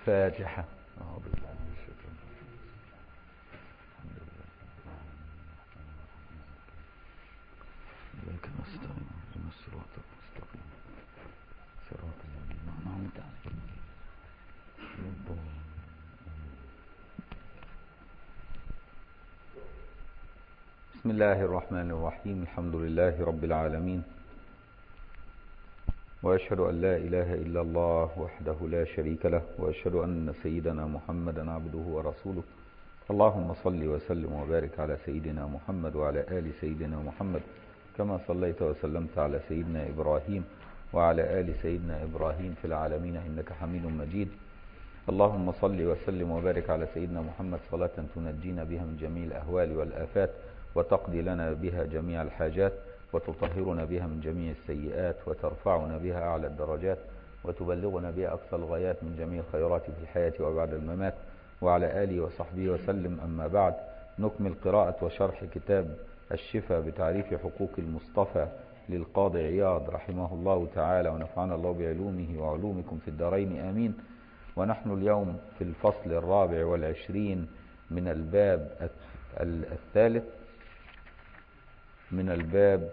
الفاتحة أعوذ بالله من الشيطان الحمد لله إياك نستعين اهدنا الصراط المستقيم صراط الذين أنعمت عليهم غير الضالين. بسم الله الرحمن الرحيم الحمد لله رب العالمين وأشهد أن لا إله إلا الله وحده لا شريك له وأشهد أن سيدنا محمدا عبده ورسوله اللهم صل وسلم وبارك على سيدنا محمد وعلى آل سيدنا محمد كما صليت وسلمت على سيدنا إبراهيم وعلى آل سيدنا إبراهيم في العالمين إنك حميد مجيد اللهم صل وسلم وبارك على سيدنا محمد صلاة تنجينا بها من جميع الأهوال والآفات وتقضي لنا بها جميع الحاجات وتطهرنا بها من جميع السيئات وترفعنا بها أعلى الدرجات وتبلغنا بها أقصى الغايات من جميع الخيرات في الحياة وبعد الممات وعلى آله وصحبه وسلم أما بعد نكمل قراءة وشرح كتاب الشفاء بتعريف حقوق المصطفى للقاضي عياض رحمه الله تعالى ونفعنا الله بعلومه وعلومكم في الدارين آمين ونحن اليوم في الفصل الرابع والعشرين من الباب الثالث من الباب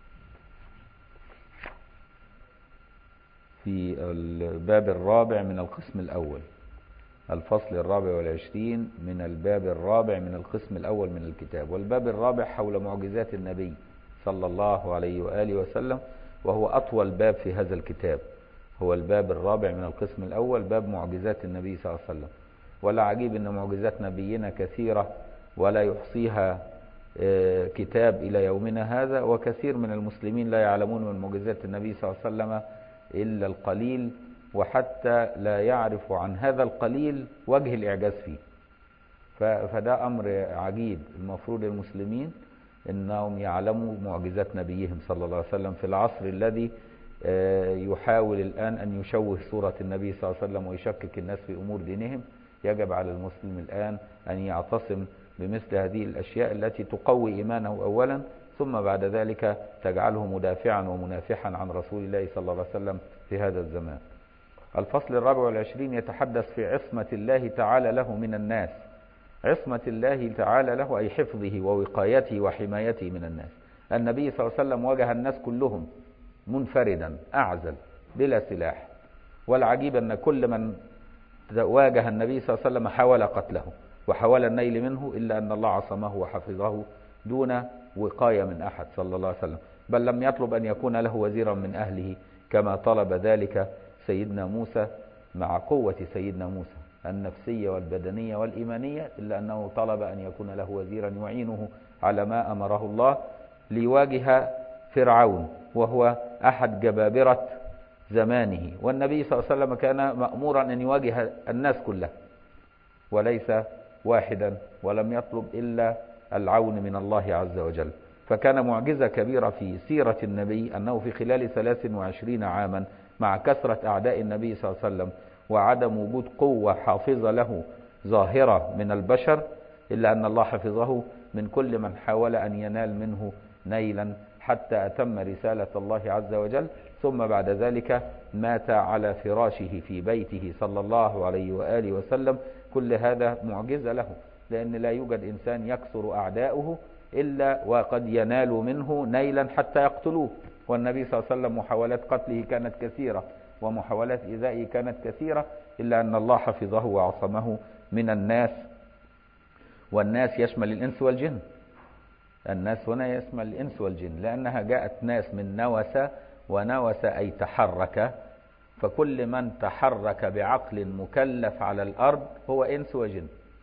في الباب الرابع من القسم الأول الفصل الرابع والعشرين من الباب الرابع من القسم الأول من الكتاب والباب الرابع حول معجزات النبي صلى الله عليه وآله وسلم وهو أطول باب في هذا الكتاب هو الباب الرابع من القسم الأول باب معجزات النبي صلى الله عليه وسلم ولا عجيب أن معجزات نبينا كثيرة ولا يحصيها كتاب إلى يومنا هذا وكثير من المسلمين لا يعلمون من معجزات النبي صلى الله عليه وسلم إلا القليل وحتى لا يعرف عن هذا القليل وجه الإعجاز فيه فده أمر عجيب المفروض المسلمين أنهم يعلموا معجزات نبيهم صلى الله عليه وسلم في العصر الذي يحاول الآن أن يشوه صورة النبي صلى الله عليه وسلم ويشكك الناس في أمور دينهم يجب على المسلم الآن أن يعتصم بمثل هذه الأشياء التي تقوي إيمانه أولا ثم بعد ذلك تجعله مدافعا ومنافحا عن رسول الله صلى الله عليه وسلم في هذا الزمان الفصل الرابع والعشرين يتحدث في عصمة الله تعالى له من الناس عصمة الله تعالى له أي حفظه ووقايته وحمايته من الناس النبي صلى الله عليه وسلم واجه الناس كلهم منفردا أعزل بلا سلاح والعجيب أن كل من واجه النبي صلى الله عليه وسلم حاول قتله وحاول النيل منه إلا أن الله عصمه وحفظه دون وقاية من أحد صلى الله عليه وسلم بل لم يطلب أن يكون له وزيرا من أهله كما طلب ذلك سيدنا موسى مع قوة سيدنا موسى النفسية والبدنية والإيمانية إلا أنه طلب أن يكون له وزيرا يعينه على ما أمره الله ليواجه فرعون وهو أحد جبابرة زمانه والنبي صلى الله عليه وسلم كان مأمورا أن يواجه الناس كلها وليس واحدا ولم يطلب إلا العون من الله عز وجل فكان معجزة كبيرة في سيرة النبي أنه في خلال 23 عاما مع كثرة أعداء النبي صلى الله عليه وسلم وعدم وجود قوة حافظة له ظاهرة من البشر إلا أن الله حفظه من كل من حاول أن ينال منه نيلا حتى أتم رسالة الله عز وجل ثم بعد ذلك مات على فراشه في بيته صلى الله عليه وآله وسلم كل هذا معجزة له لأن لا يوجد إنسان يكثر أعداؤه إلا وقد ينال منه نيلا حتى يقتلوه والنبي صلى الله عليه وسلم محاولات قتله كانت كثيرة ومحاولات إيذائه كانت كثيرة إلا أن الله حفظه وعصمه من الناس والناس يشمل الإنس والجن الناس هنا يشمل الإنس والجن لأنها جاءت ناس من نوس ونوس أي تحرك فكل من تحرك بعقل مكلف على الأرض هو إنس وجن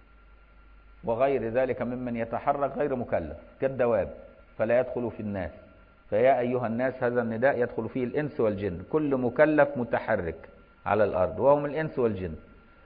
وغير ذلك ممن يتحرك غير مكلف كالدواب فلا يدخل في الناس فيا أيها الناس هذا النداء يدخل فيه الإنس والجن كل مكلف متحرك على الأرض وهم الإنس والجن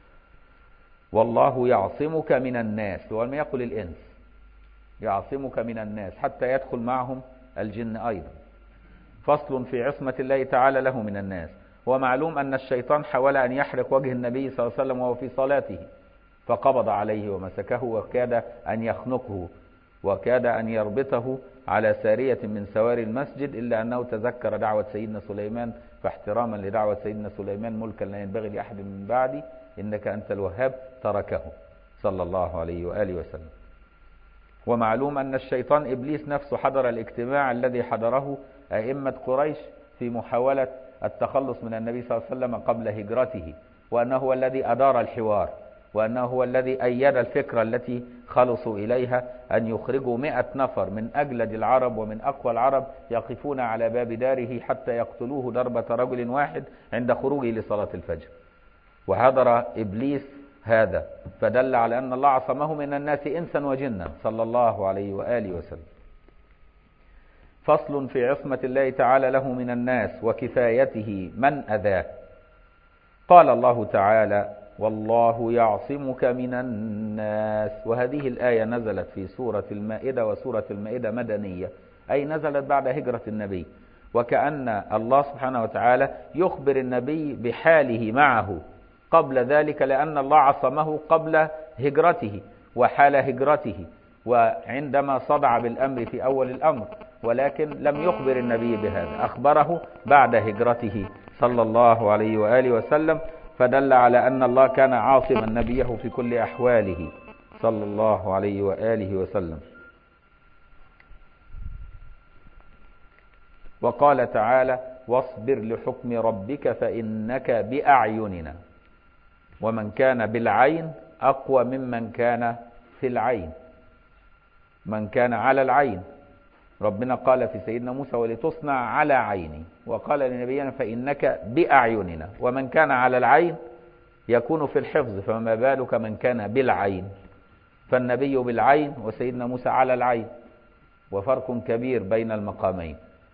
والله يعصمك من الناس ولم يقل الإنس يعصمك من الناس حتى يدخل معهم الجن أيضا فصل في عصمة الله تعالى له من الناس ومعلوم أن الشيطان حاول أن يحرق وجه النبي صلى الله عليه وسلم وهو في صلاته فقبض عليه ومسكه وكاد أن يخنقه وكاد أن يربطه على سارية من سواري المسجد إلا أنه تذكر دعوة سيدنا سليمان فاحتراما لدعوة سيدنا سليمان ملكا لا ينبغي لأحد من بعدي إنك أنت الوهاب تركه صلى الله عليه وآله وسلم ومعلوم أن الشيطان إبليس نفسه حضر الاجتماع الذي حضره أئمة قريش في محاولة التخلص من النبي صلى الله عليه وسلم قبل هجرته وأنه هو الذي أدار الحوار وأنه هو الذي أيد الفكرة التي خلصوا إليها أن يخرجوا مئة نفر من أجلد العرب ومن أقوى العرب يقفون على باب داره حتى يقتلوه ضربة رجل واحد عند خروجه لصلاة الفجر وحضر إبليس هذا فدل على أن الله عصمه من الناس إنسا وجنا صلى الله عليه وآله وسلم فصل في عصمة الله تعالى له من الناس وكفايته من أذاه قال الله تعالى والله يعصمك من الناس وهذه الآية نزلت في سورة المائدة وسورة المائدة مدنية أي نزلت بعد هجرة النبي وكأن الله سبحانه وتعالى يخبر النبي بحاله معه قبل ذلك لأن الله عصمه قبل هجرته وحال هجرته وعندما صدع بالأمر في أول الأمر ولكن لم يخبر النبي بهذا أخبره بعد هجرته صلى الله عليه وآله وسلم فدل على أن الله كان عاصما نبيه في كل أحواله صلى الله عليه وآله وسلم وقال تعالى واصبر لحكم ربك فإنك بأعيننا ومن كان بالعين أقوى ممن كان في العين من كان على العين ربنا قال في سيدنا موسى ولتصنع على عيني وقال لنبينا فإنك بأعيننا ومن كان على العين يكون في الحفظ فما بالك من كان بالعين فالنبي بالعين وسيدنا موسى على العين وفرق كبير بين المقامين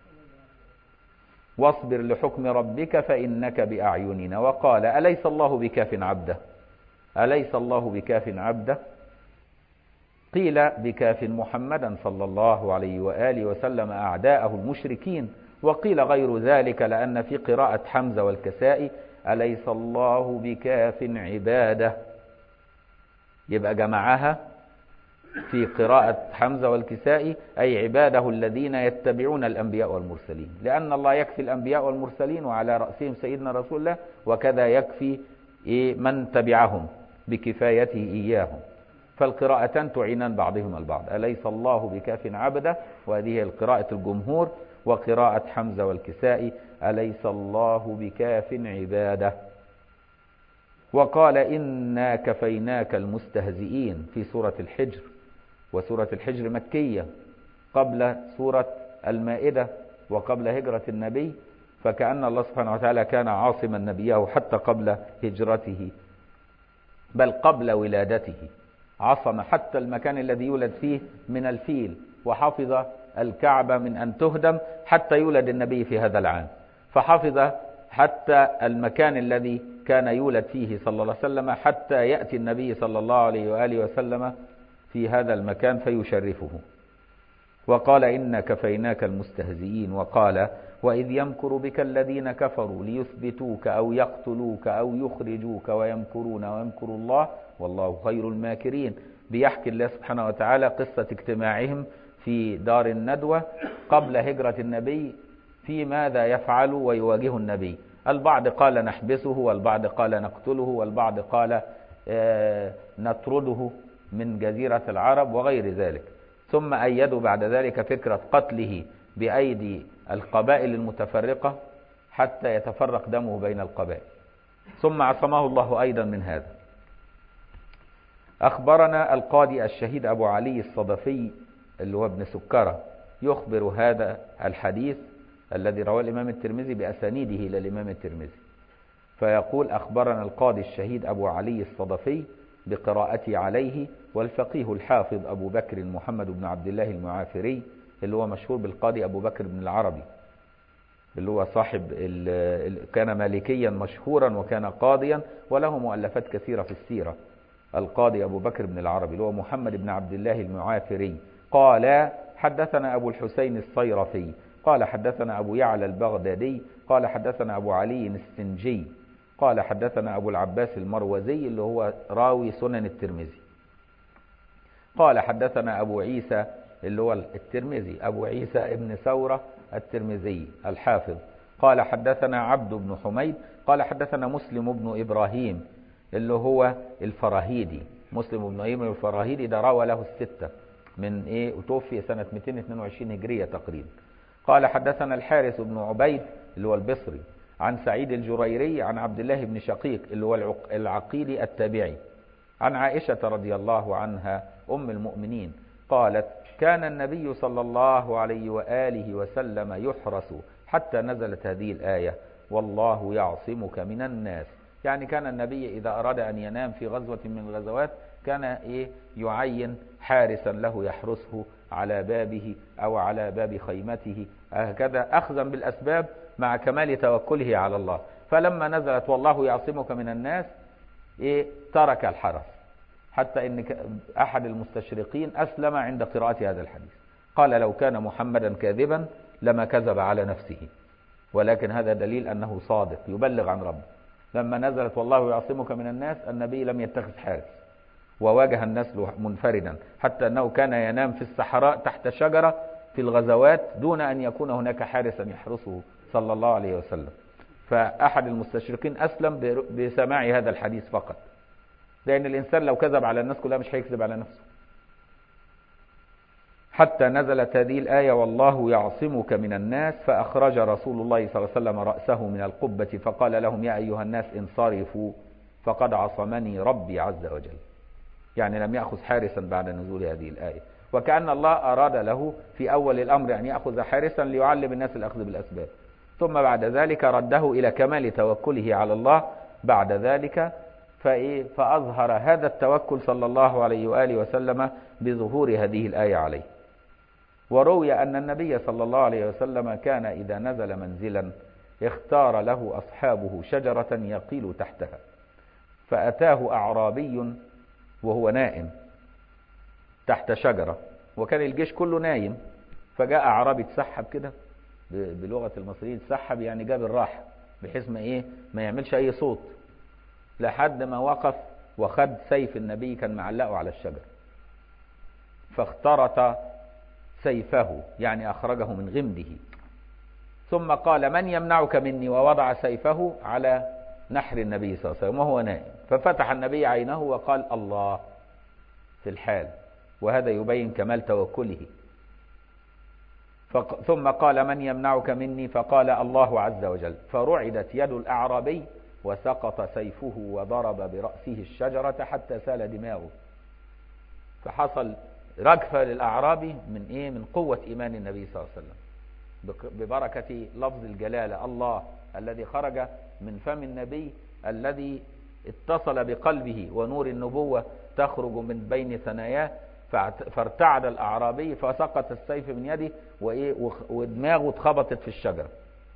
واصبر لحكم ربك فإنك بأعيننا وقال أليس الله بكاف عبده أليس الله بكاف عبده قيل بكاف محمدا صلى الله عليه وآله وسلم أعداءه المشركين وقيل غير ذلك لأن في قراءة حمزة والكسائي أليس الله بكاف عباده يبقى جمعها في قراءة حمزة والكسائي أي عباده الذين يتبعون الأنبياء والمرسلين لأن الله يكفي الأنبياء والمرسلين وعلى رأسهم سيدنا رسول الله وكذا يكفي من تبعهم بكفايته إياهم فالقراءتان تعينان بعضهما البعض أليس الله بكاف عبده وهذه القراءة الجمهور وقراءة حمزة والكسائي أليس الله بكاف عباده وقال إنا كفيناك المستهزئين في سورة الحجر وسورة الحجر مكية قبل سورة المائدة وقبل هجرة النبي فكأن الله سبحانه وتعالى كان عاصما نبيه حتى قبل هجرته بل قبل ولادته عصم حتى المكان الذي يولد فيه من الفيل وحفظ الكعبة من أن تهدم حتى يولد النبي في هذا العام فحفظ حتى المكان الذي كان يولد فيه صلى الله عليه وسلم حتى يأتي النبي صلى الله عليه وآله وسلم في هذا المكان فيشرفه وقال إنا كفيناك المستهزئين وقال وإذ يمكر بك الذين كفروا ليثبتوك أو يقتلوك أو يخرجوك ويمكرون ويمكر الله والله خير الماكرين بيحكي الله سبحانه وتعالى قصة اجتماعهم في دار الندوة قبل هجرة النبي في ماذا يفعل ويواجه النبي البعض قال نحبسه والبعض قال نقتله والبعض قال نطرده من جزيرة العرب وغير ذلك ثم أيدوا بعد ذلك فكرة قتله بأيدي القبائل المتفرقة حتى يتفرق دمه بين القبائل ثم عصمه الله أيضا من هذا أخبرنا القاضي الشهيد أبو علي الصدفي اللي هو ابن سكرة يخبر هذا الحديث الذي رواه الإمام الترمذي بأسانيده إلى الإمام الترمذي فيقول أخبرنا القاضي الشهيد أبو علي الصدفي بقراءتي عليه والفقيه الحافظ أبو بكر محمد بن عبد الله المعافري اللي هو مشهور بالقاضي أبو بكر بن العربي اللي هو صاحب كان مالكيا مشهورا وكان قاضيا وله مؤلفات كثيرة في السيرة القاضي أبو بكر بن العربي اللي هو محمد بن عبد الله المعافري قال حدثنا أبو الحسين الصيرفي قال حدثنا أبو يعلى البغدادي قال حدثنا أبو علي السنجي قال حدثنا أبو العباس المروزي اللي هو راوي سنن الترمذي قال حدثنا أبو عيسى اللي هو الترمذي أبو عيسى ابن ثورة الترمذي الحافظ قال حدثنا عبد بن حميد قال حدثنا مسلم بن إبراهيم اللي هو الفراهيدي مسلم بن ابراهيم الفراهيدي ده روى له الستة من ايه وتوفي سنة 222 هجرية تقريبا قال حدثنا الحارث بن عبيد اللي هو البصري عن سعيد الجريري عن عبد الله بن شقيق اللي هو العقيلي التابعي عن عائشة رضي الله عنها أم المؤمنين قالت كان النبي صلى الله عليه وآله وسلم يحرس حتى نزلت هذه الآية والله يعصمك من الناس يعني كان النبي إذا أراد أن ينام في غزوة من الغزوات كان إيه يعين حارسا له يحرسه على بابه أو على باب خيمته هكذا أخذا بالأسباب مع كمال توكله على الله فلما نزلت والله يعصمك من الناس إيه ترك الحرس حتى إن أحد المستشرقين أسلم عند قراءة هذا الحديث قال لو كان محمدا كاذبا لما كذب على نفسه ولكن هذا دليل أنه صادق يبلغ عن ربه لما نزلت والله يعصمك من الناس النبي لم يتخذ حارس وواجه الناس منفردا حتى أنه كان ينام في الصحراء تحت شجرة في الغزوات دون أن يكون هناك حارسا يحرسه صلى الله عليه وسلم فأحد المستشرقين أسلم بسماع هذا الحديث فقط لأن الإنسان لو كذب على الناس كلها مش هيكذب على نفسه حتى نزلت هذه الآية والله يعصمك من الناس فأخرج رسول الله صلى الله عليه وسلم رأسه من القبة فقال لهم يا أيها الناس انصرفوا فقد عصمني ربي عز وجل يعني لم يأخذ حارسا بعد نزول هذه الآية وكأن الله أراد له في أول الأمر أن يأخذ حارسا ليعلم الناس الأخذ بالأسباب ثم بعد ذلك رده إلى كمال توكله على الله بعد ذلك فإيه فأظهر هذا التوكل صلى الله عليه وآله وسلم بظهور هذه الآية عليه وروي أن النبي صلى الله عليه وسلم كان إذا نزل منزلا اختار له أصحابه شجرة يقيل تحتها فأتاه أعرابي وهو نائم تحت شجرة وكان الجيش كله نايم فجاء أعرابي تسحب كده بلغة المصريين تسحب يعني جاب الراحة بحيث ما إيه ما يعملش أي صوت لحد ما وقف وخد سيف النبي كان معلقه على الشجر فاخترط سيفه يعني أخرجه من غمده ثم قال من يمنعك مني ووضع سيفه على نحر النبي صلى الله عليه وسلم وهو نائم ففتح النبي عينه وقال الله في الحال وهذا يبين كمال توكله ثم قال من يمنعك مني فقال الله عز وجل فرعدت يد الأعرابي وسقط سيفه وضرب برأسه الشجرة حتى سال دماغه فحصل رجفة للأعرابي من إيه من قوة إيمان النبي صلى الله عليه وسلم ببركة لفظ الجلالة الله الذي خرج من فم النبي الذي اتصل بقلبه ونور النبوة تخرج من بين ثناياه فارتعد الأعرابي فسقط السيف من يده ودماغه اتخبطت في الشجرة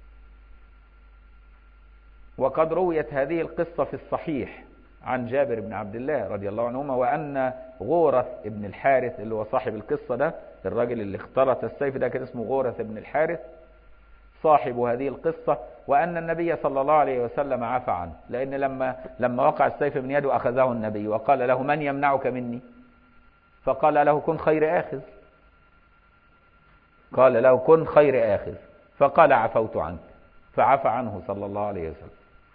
وقد رويت هذه القصة في الصحيح عن جابر بن عبد الله رضي الله عنهما وأن غورث بن الحارث اللي هو صاحب القصة ده الراجل اللي اخترت السيف ده كان اسمه غورث بن الحارث صاحب هذه القصة وأن النبي صلى الله عليه وسلم عفى عنه لأن لما لما وقع السيف من يده أخذه النبي وقال له من يمنعك مني فقال له كن خير آخذ قال له كن خير آخذ فقال عفوت عنك فعفى عنه صلى الله عليه وسلم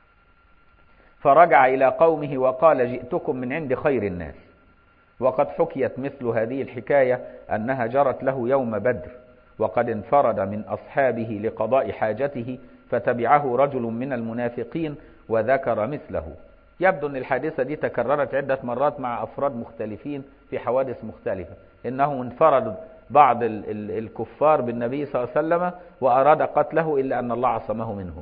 فرجع إلى قومه وقال جئتكم من عند خير الناس وقد حكيت مثل هذه الحكاية أنها جرت له يوم بدر وقد انفرد من أصحابه لقضاء حاجته فتبعه رجل من المنافقين وذكر مثله يبدو أن الحادثة دي تكررت عدة مرات مع أفراد مختلفين في حوادث مختلفة إنه انفرد بعض ال ال الكفار بالنبي صلى الله عليه وسلم وأراد قتله إلا أن الله عصمه منه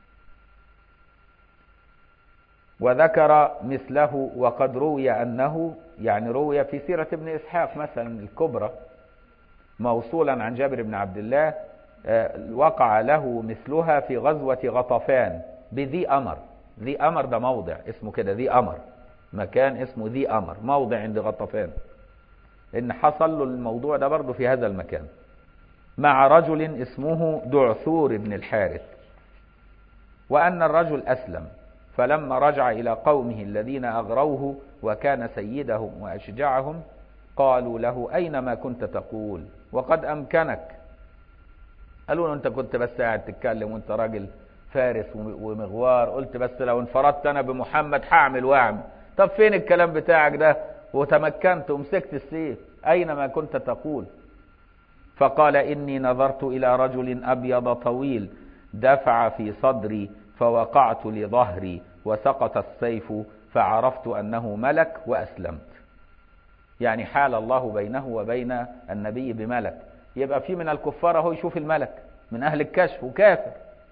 وذكر مثله وقد روي أنه يعني روي في سيرة ابن إسحاق مثلا الكبرى موصولا عن جابر بن عبد الله وقع له مثلها في غزوة غطفان بذي أمر ذي أمر ده موضع اسمه كده ذي أمر مكان اسمه ذي أمر موضع عند غطفان إن حصل له الموضوع ده برضه في هذا المكان مع رجل اسمه دعثور بن الحارث وأن الرجل أسلم فلما رجع إلى قومه الذين أغروه وكان سيدهم وأشجعهم قالوا له أين ما كنت تقول وقد أمكنك قالوا له أنت كنت بس قاعد تتكلم وأنت راجل فارس ومغوار قلت بس لو انفردت انا بمحمد هعمل واعمل طب فين الكلام بتاعك ده وتمكنت ومسكت السيف اين ما كنت تقول فقال اني نظرت الى رجل ابيض طويل دفع في صدري فوقعت لظهري وسقط السيف فعرفت انه ملك واسلمت يعني حال الله بينه وبين النبي بملك يبقى في من الكفار هو يشوف الملك من اهل الكشف وكافر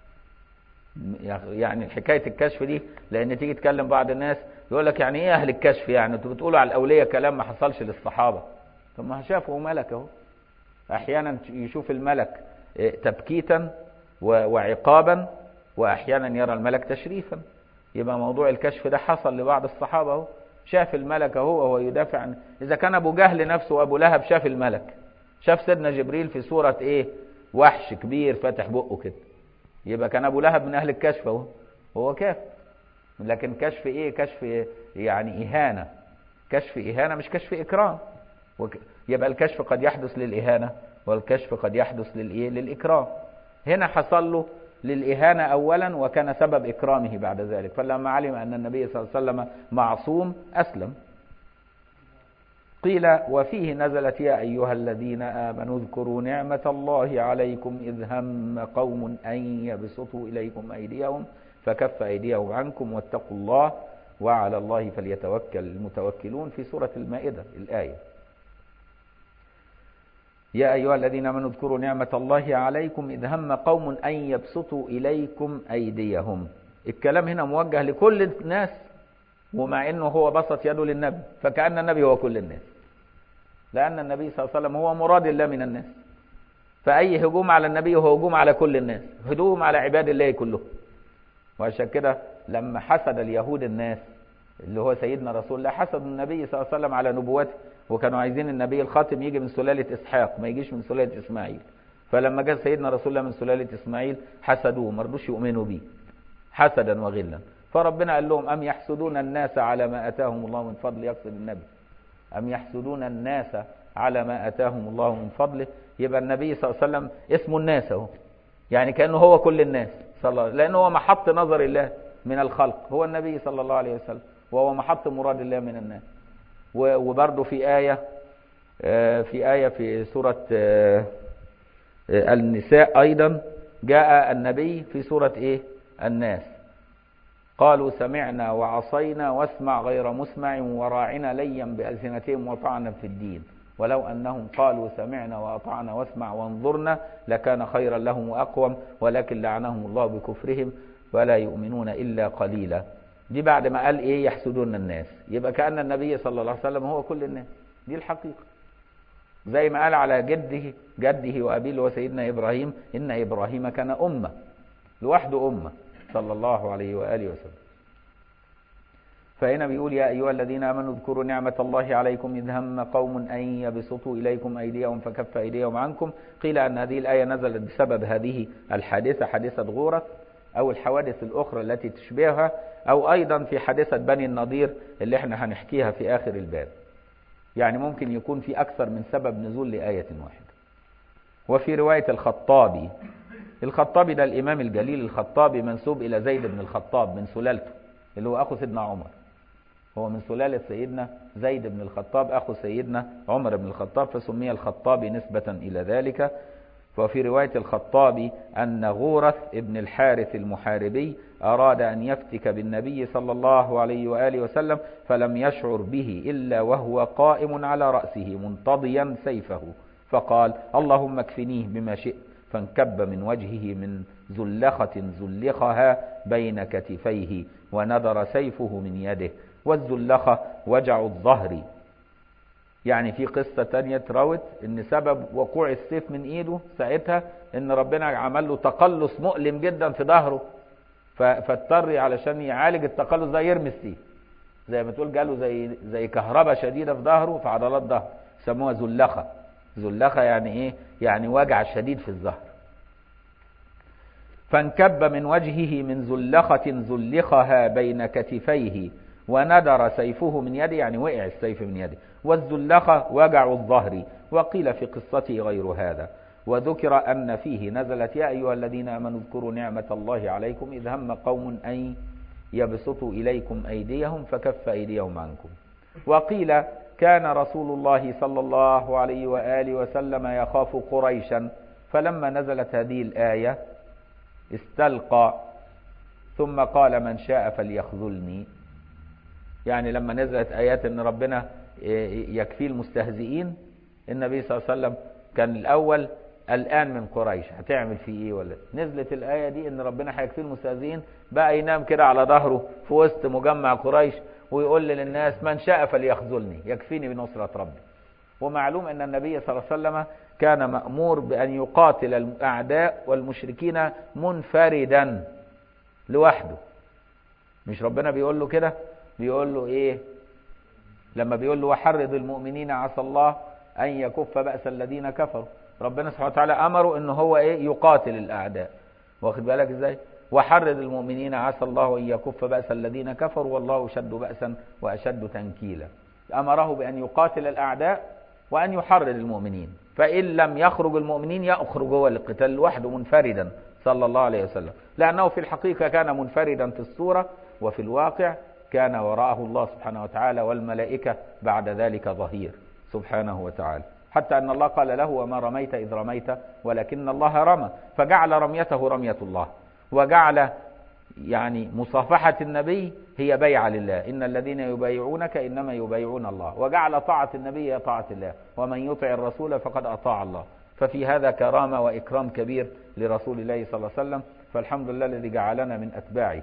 يعني حكايه الكشف دي لان تيجي تكلم بعض الناس يقول لك يعني ايه اهل الكشف يعني انتوا بتقولوا على الاوليه كلام ما حصلش للصحابه طب ما شافوا ملك اهو احيانا يشوف الملك تبكيتا وعقابا واحيانا يرى الملك تشريفا يبقى موضوع الكشف ده حصل لبعض الصحابه اهو شاف الملك اهو وهو يدافع عن اذا كان ابو جهل نفسه وابو لهب شاف الملك شاف سيدنا جبريل في صوره ايه وحش كبير فاتح بقه كده يبقى كان ابو لهب من اهل الكشف اهو هو كافر لكن كشف ايه كشف إيه؟ يعني اهانه كشف اهانه مش كشف اكرام وك... يبقى الكشف قد يحدث للاهانه والكشف قد يحدث للايه للاكرام هنا حصل له للإهانة أولا وكان سبب إكرامه بعد ذلك فلما علم أن النبي صلى الله عليه وسلم معصوم أسلم قيل وفيه نزلت يا أيها الذين آمنوا اذكروا نعمة الله عليكم إذ هم قوم أن يبسطوا إليكم أيديهم فكف أيديهم عنكم واتقوا الله وعلى الله فليتوكل المتوكلون في سورة المائدة الآية يا أيها الذين آمنوا اذكروا نعمة الله عليكم إذ هم قوم أن يبسطوا إليكم أيديهم الكلام هنا موجه لكل الناس ومع أنه هو بسط يده للنبي فكأن النبي هو كل الناس لأن النبي صلى الله عليه وسلم هو مراد الله من الناس فأي هجوم على النبي هو هجوم على كل الناس هجوم على عباد الله كلهم وعشان كده لما حسد اليهود الناس اللي هو سيدنا رسول الله حسد النبي صلى الله عليه وسلم على نبوته وكانوا عايزين النبي الخاتم يجي من سلالة إسحاق ما يجيش من سلالة إسماعيل فلما جاء سيدنا رسول الله من سلالة إسماعيل حسدوه ما رضوش يؤمنوا به حسدا وغلا فربنا قال لهم أم يحسدون الناس على ما أتاهم الله من فضل يقصد النبي أم يحسدون الناس على ما أتاهم الله من فضله يبقى النبي صلى الله عليه وسلم اسمه الناس اهو يعني كأنه هو كل الناس صلى الله عليه لأنه هو محط نظر الله من الخلق هو النبي صلى الله عليه وسلم وهو محط مراد الله من الناس وبرضه في آية في آية في سورة النساء أيضا جاء النبي في سورة إيه الناس قالوا سمعنا وعصينا واسمع غير مسمع وراعنا ليا بألسنتهم وطعنا في الدين ولو أنهم قالوا سمعنا وأطعنا واسمع وانظرنا لكان خيرا لهم وأقوم ولكن لعنهم الله بكفرهم ولا يؤمنون إلا قليلا دي بعد ما قال ايه يحسدون الناس يبقى كأن النبي صلى الله عليه وسلم هو كل الناس دي الحقيقة زي ما قال على جده جده وأبيه اللي هو سيدنا إبراهيم إن إبراهيم كان أمة لوحده أمة صلى الله عليه وآله وسلم فهنا بيقول يا أيها الذين آمنوا اذكروا نعمة الله عليكم إذ هم قوم أن يبسطوا إليكم أيديهم فكف أيديهم عنكم قيل أن هذه الآية نزلت بسبب هذه الحادثة حادثة غورة أو الحوادث الأخرى التي تشبهها أو أيضا في حادثة بني النضير اللي احنا هنحكيها في آخر الباب يعني ممكن يكون في أكثر من سبب نزول لآية واحدة وفي رواية الخطابي الخطابي ده الإمام الجليل الخطابي منسوب إلى زيد بن الخطاب من سلالته اللي هو أخو سيدنا عمر هو من سلالة سيدنا زيد بن الخطاب أخو سيدنا عمر بن الخطاب فسمي الخطابي نسبة إلى ذلك وفي رواية الخطابي أن غورث ابن الحارث المحاربي أراد أن يفتك بالنبي صلى الله عليه وآله وسلم فلم يشعر به إلا وهو قائم على رأسه منتضيا سيفه فقال اللهم اكفنيه بما شئت فانكب من وجهه من زلخة زلخها بين كتفيه ونذر سيفه من يده والزلخة وجع الظهر يعني في قصة تانية تراوت ان سبب وقوع السيف من ايده ساعتها ان ربنا عمل له تقلص مؤلم جدا في ظهره فاضطر علشان يعالج التقلص ده يرمي السيف زي ما تقول جاله زي زي كهرباء شديدة في ظهره في عضلات ظهره سموها زلخة زلخة يعني ايه يعني وجع شديد في الظهر فانكب من وجهه من زلخة زلخها بين كتفيه وندر سيفه من يده يعني وقع السيف من يده والزلخة وجع الظهر وقيل في قصته غير هذا وذكر أن فيه نزلت يا أيها الذين آمنوا اذكروا نعمة الله عليكم إذ هم قوم أن يبسطوا إليكم أيديهم فكف أيديهم عنكم وقيل كان رسول الله صلى الله عليه وآله وسلم يخاف قريشا فلما نزلت هذه الآية استلقى ثم قال من شاء فليخذلني يعني لما نزلت آيات أن ربنا يكفي المستهزئين النبي صلى الله عليه وسلم كان الأول الآن من قريش هتعمل فيه ايه ولا نزلت الآية دي ان ربنا هيكفي المستهزئين بقى ينام كده على ظهره في وسط مجمع قريش ويقول للناس من شاء فليخذلني يكفيني بنصرة ربي ومعلوم ان النبي صلى الله عليه وسلم كان مأمور بأن يقاتل الأعداء والمشركين منفردا لوحده مش ربنا بيقول له كده بيقول له ايه لما بيقول له وحرض المؤمنين عسى الله أن يكف بأس الذين كفروا ربنا سبحانه وتعالى أمره ان هو ايه يقاتل الأعداء واخد بالك ازاي وحرض المؤمنين عسى الله أن يكف بأس الذين كفروا والله أشد بأسا وأشد تنكيلا أمره بأن يقاتل الأعداء وأن يحرض المؤمنين فإن لم يخرج المؤمنين يخرج هو للقتال لوحده منفردا صلى الله عليه وسلم لأنه في الحقيقة كان منفردا في الصورة وفي الواقع كان وراءه الله سبحانه وتعالى والملائكة بعد ذلك ظهير سبحانه وتعالى حتى أن الله قال له وما رميت إذ رميت ولكن الله رمى فجعل رميته رمية الله وجعل يعني مصافحة النبي هي بيعة لله إن الذين يبايعونك إنما يبايعون الله وجعل طاعة النبي هي طاعة الله ومن يطع الرسول فقد أطاع الله ففي هذا كرامة وإكرام كبير لرسول الله صلى الله عليه وسلم فالحمد لله الذي جعلنا من أتباعه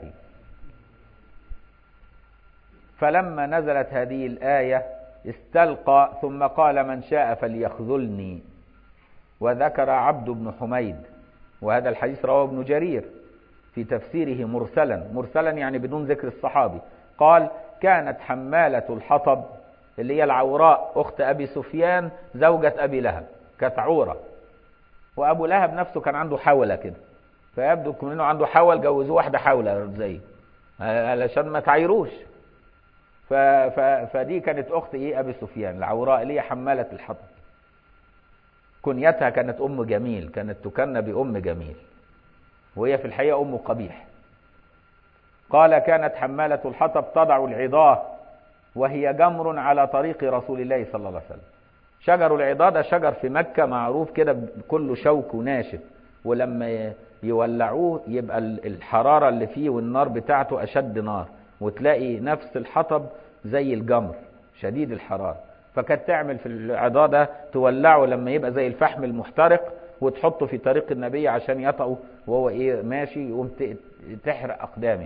فلما نزلت هذه الآية استلقى ثم قال من شاء فليخذلني وذكر عبد بن حميد وهذا الحديث رواه ابن جرير في تفسيره مرسلا مرسلا يعني بدون ذكر الصحابي قال كانت حمالة الحطب اللي هي العوراء أخت أبي سفيان زوجة أبي لهب كانت عورة وأبو لهب نفسه كان عنده حولة كده فيبدو انه عنده حول جوزوه واحدة حولة زي علشان ما تعيروش ف... ف... فدي كانت أخت إيه أبي سفيان العوراء اللي هي حمالة الحطب كنيتها كانت أم جميل كانت تكنى بأم جميل وهي في الحقيقة أم قبيح قال كانت حمالة الحطب تضع العضاه وهي جمر على طريق رسول الله صلى الله عليه وسلم شجر العضاه ده شجر في مكة معروف كده كله شوك وناشف ولما يولعوه يبقى الحرارة اللي فيه والنار بتاعته أشد نار وتلاقي نفس الحطب زي الجمر شديد الحرارة فكانت تعمل في العضاه ده تولعه لما يبقى زي الفحم المحترق وتحطه في طريق النبي عشان يطأه وهو ايه ماشي يقوم تحرق اقدامه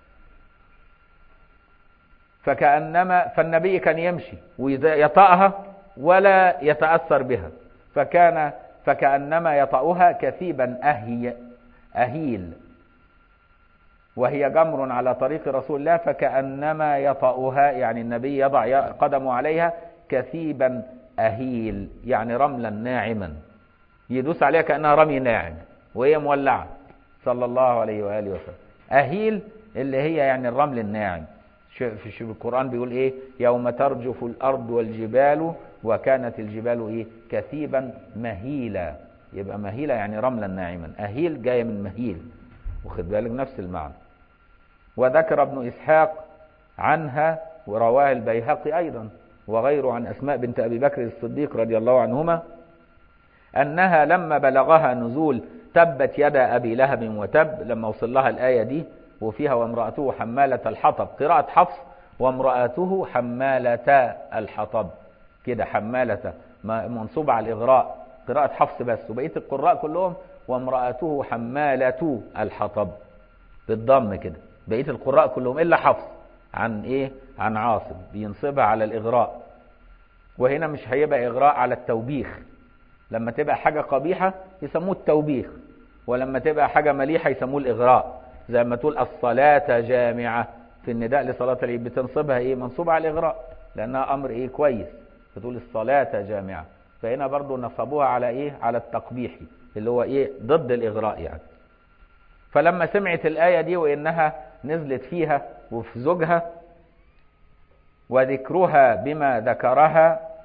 فكأنما فالنبي كان يمشي ويطأها ولا يتأثر بها فكان فكأنما يطأها كثيبا أهي أهيل وهي جمر على طريق رسول الله فكأنما يطأها يعني النبي يضع قدمه عليها كثيبا أهيل يعني رملا ناعما يدوس عليها كأنها رمي ناعم وهي مولعة صلى الله عليه وآله وسلم أهيل اللي هي يعني الرمل الناعم في القرآن بيقول إيه يوم ترجف الأرض والجبال وكانت الجبال إيه كثيبا مهيلا يبقى مهيلة يعني رملا ناعما أهيل جاية من مهيل واخد بالك نفس المعنى وذكر ابن إسحاق عنها ورواه البيهقي أيضا وغيره عن أسماء بنت أبي بكر الصديق رضي الله عنهما أنها لما بلغها نزول تبت يدا أبي لهب وتب لما وصل لها الآية دي وفيها وامرأته حمالة الحطب قراءة حفص وامرأته حمالة الحطب كده حمالة منصوبة على الإغراء قراءة حفص بس وبقية القراء كلهم وامرأته حمالة الحطب بالضم كده بقية القراء كلهم إلا حفص عن إيه عن عاصم بينصبها على الإغراء وهنا مش هيبقى إغراء على التوبيخ لما تبقى حاجة قبيحة يسموه التوبيخ ولما تبقى حاجة مليحة يسموه الإغراء زي ما تقول الصلاة جامعة في النداء لصلاة العيد بتنصبها إيه منصوبة على الإغراء لأنها أمر إيه كويس فتقول الصلاة جامعة فهنا برضو نصبوها على إيه على التقبيح اللي هو إيه ضد الإغراء يعني فلما سمعت الآية دي وإنها نزلت فيها وفي زوجها وذكرها بما ذكرها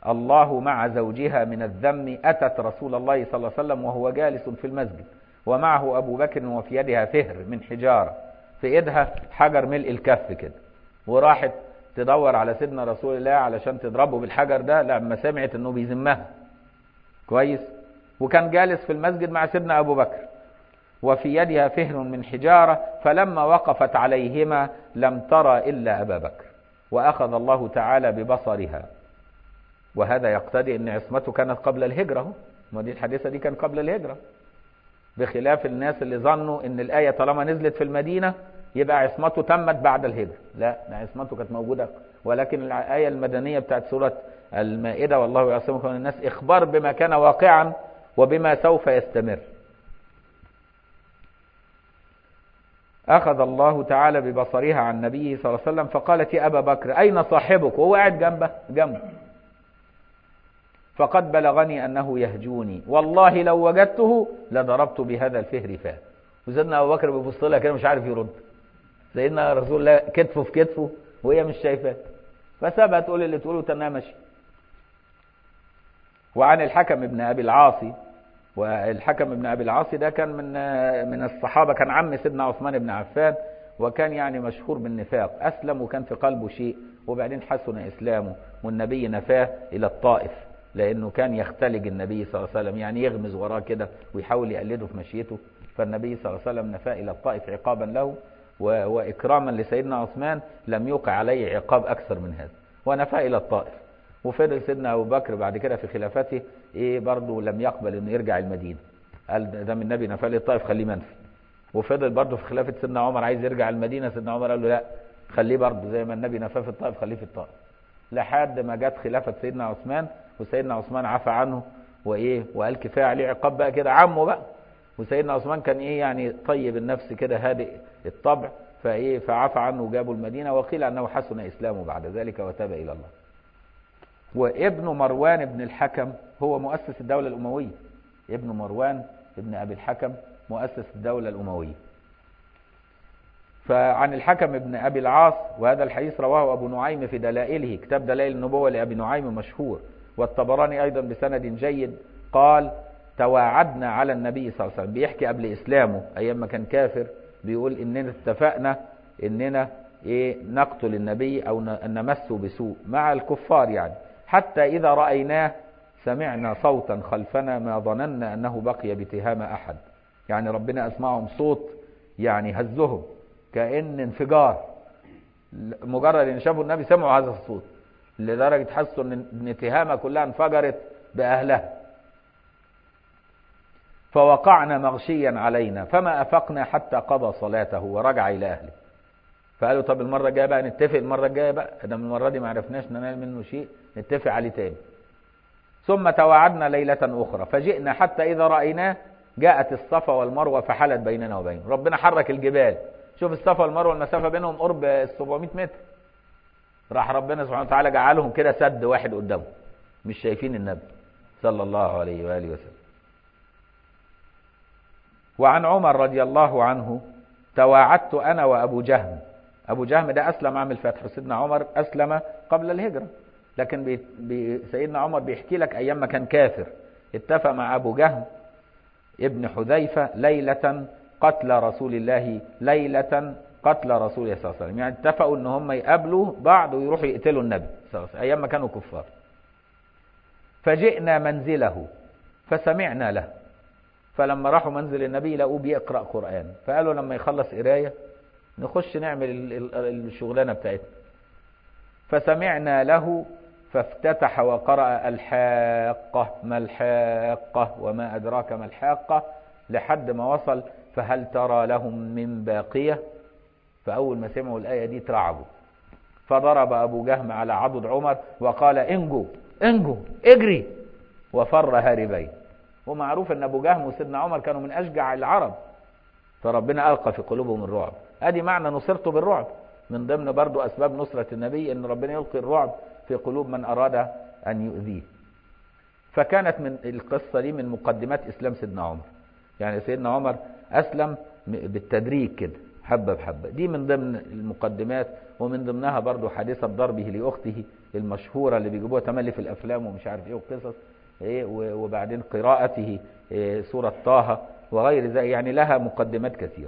الله مع زوجها من الذم أتت رسول الله صلى الله عليه وسلم وهو جالس في المسجد ومعه أبو بكر وفي يدها فهر من حجارة في إيدها حجر ملء الكف كده وراحت تدور على سيدنا رسول الله علشان تضربه بالحجر ده لما سمعت انه بيذمها كويس وكان جالس في المسجد مع سيدنا ابو بكر وفي يدها فهر من حجارة فلما وقفت عليهما لم ترى إلا أبا بكر وأخذ الله تعالى ببصرها وهذا يقتضي أن عصمته كانت قبل الهجرة ما دي الحادثة دي كان قبل الهجرة بخلاف الناس اللي ظنوا أن الآية طالما نزلت في المدينة يبقى عصمته تمت بعد الهجرة لا عصمته كانت موجودة ولكن الآية المدنية بتاعت سورة المائدة والله يعصمكم من الناس إخبار بما كان واقعا وبما سوف يستمر أخذ الله تعالى ببصرها عن النبي صلى الله عليه وسلم فقالت يا أبا بكر أين صاحبك وهو قاعد جنبه جنبه فقد بلغني أنه يهجوني والله لو وجدته لضربت بهذا الفهر فاه وسيدنا أبو بكر بيبص لها كده مش عارف يرد سيدنا رسول الله كتفه في كتفه وهي مش شايفاه فسابها تقول اللي تقوله تنها ماشي وعن الحكم ابن أبي العاصي والحكم ابن ابي العاص ده كان من من الصحابه كان عم سيدنا عثمان بن عفان وكان يعني مشهور بالنفاق اسلم وكان في قلبه شيء وبعدين حسن اسلامه والنبي نفاه الى الطائف لانه كان يختلج النبي صلى الله عليه وسلم يعني يغمز وراه كده ويحاول يقلده في مشيته فالنبي صلى الله عليه وسلم نفاه الى الطائف عقابا له واكراما لسيدنا عثمان لم يوقع عليه عقاب اكثر من هذا ونفاه الى الطائف وفضل سيدنا ابو بكر بعد كده في خلافته ايه برضه لم يقبل انه يرجع المدينه قال ده من النبي نفال الطائف خليه منفي وفضل برضه في خلافه سيدنا عمر عايز يرجع المدينه سيدنا عمر قال له لا خليه برضه زي ما النبي نفاه في الطائف خليه في الطائف لحد ما جت خلافه سيدنا عثمان وسيدنا عثمان عفى عنه وايه وقال كفايه عليه عقاب بقى كده عمه بقى وسيدنا عثمان كان ايه يعني طيب النفس كده هادئ الطبع فايه فعفى عنه وجابه المدينه وقيل انه حسن اسلامه بعد ذلك وتاب الى الله وابن مروان بن الحكم هو مؤسس الدولة الأموية ابن مروان ابن أبي الحكم مؤسس الدولة الأموية فعن الحكم ابن أبي العاص وهذا الحديث رواه أبو نعيم في دلائله كتاب دلائل النبوة لأبي نعيم مشهور والطبراني أيضا بسند جيد قال تواعدنا على النبي صلى الله عليه وسلم بيحكي قبل إسلامه أيام ما كان كافر بيقول إننا اتفقنا إننا إيه نقتل النبي أو نمسه بسوء مع الكفار يعني حتى إذا رأيناه سمعنا صوتا خلفنا ما ظننا أنه بقي بتهام أحد يعني ربنا أسمعهم صوت يعني هزهم كأن انفجار مجرد ان شافوا النبي سمعوا هذا الصوت لدرجة حسوا ان تهامة كلها انفجرت بأهلها فوقعنا مغشيا علينا فما أفقنا حتى قضى صلاته ورجع إلى أهله فقالوا طب المرة الجاية بقى نتفق المرة الجاية بقى ده من المرة دي ما عرفناش ننال منه شيء نتفق عليه تاني ثم توعدنا ليلة أخرى فجئنا حتى إذا رأيناه جاءت الصفا والمروة فحلت بيننا وبينه ربنا حرك الجبال شوف الصفا والمروة المسافة بينهم قرب 700 متر راح ربنا سبحانه وتعالى جعلهم كده سد واحد قدامه مش شايفين النبي صلى الله عليه وآله وسلم وعن عمر رضي الله عنه تواعدت أنا وأبو جهم أبو جهم ده أسلم عام الفتح وسيدنا عمر أسلم قبل الهجرة لكن بي بي سيدنا عمر بيحكي لك أيام ما كان كافر اتفق مع أبو جهم ابن حذيفة ليلة قتل رسول الله ليلة قتل رسول الله صلى الله عليه وسلم يعني اتفقوا ان هم يقابلوا بعض ويروحوا يقتلوا النبي صلى الله عليه وسلم ايام ما كانوا كفار فجئنا منزله فسمعنا له فلما راحوا منزل النبي لقوه بيقرا قران فقالوا لما يخلص قرايه نخش نعمل الشغلانه بتاعتنا فسمعنا له فافتتح وقرأ الحاقة ما الحاقة وما أدراك ما الحاقة لحد ما وصل فهل ترى لهم من باقية فأول ما سمعوا الآية دي ترعبوا فضرب أبو جهم على عضد عمر وقال انجو انجو اجري وفر هاربين ومعروف ان ابو جهم وسيدنا عمر كانوا من اشجع العرب فربنا القى في قلوبهم الرعب ادي معنى نصرته بالرعب من ضمن برضو اسباب نصرة النبي ان ربنا يلقي الرعب في قلوب من اراد ان يؤذيه فكانت من القصة دي من مقدمات اسلام سيدنا عمر يعني سيدنا عمر اسلم بالتدريج كده حبة بحبة دي من ضمن المقدمات ومن ضمنها برضو حادثة ضربه لأخته المشهورة اللي بيجيبوها تملي في الأفلام ومش عارف إيه وقصص إيه وبعدين قراءته إيه سورة طه وغير ذلك يعني لها مقدمات كثيرة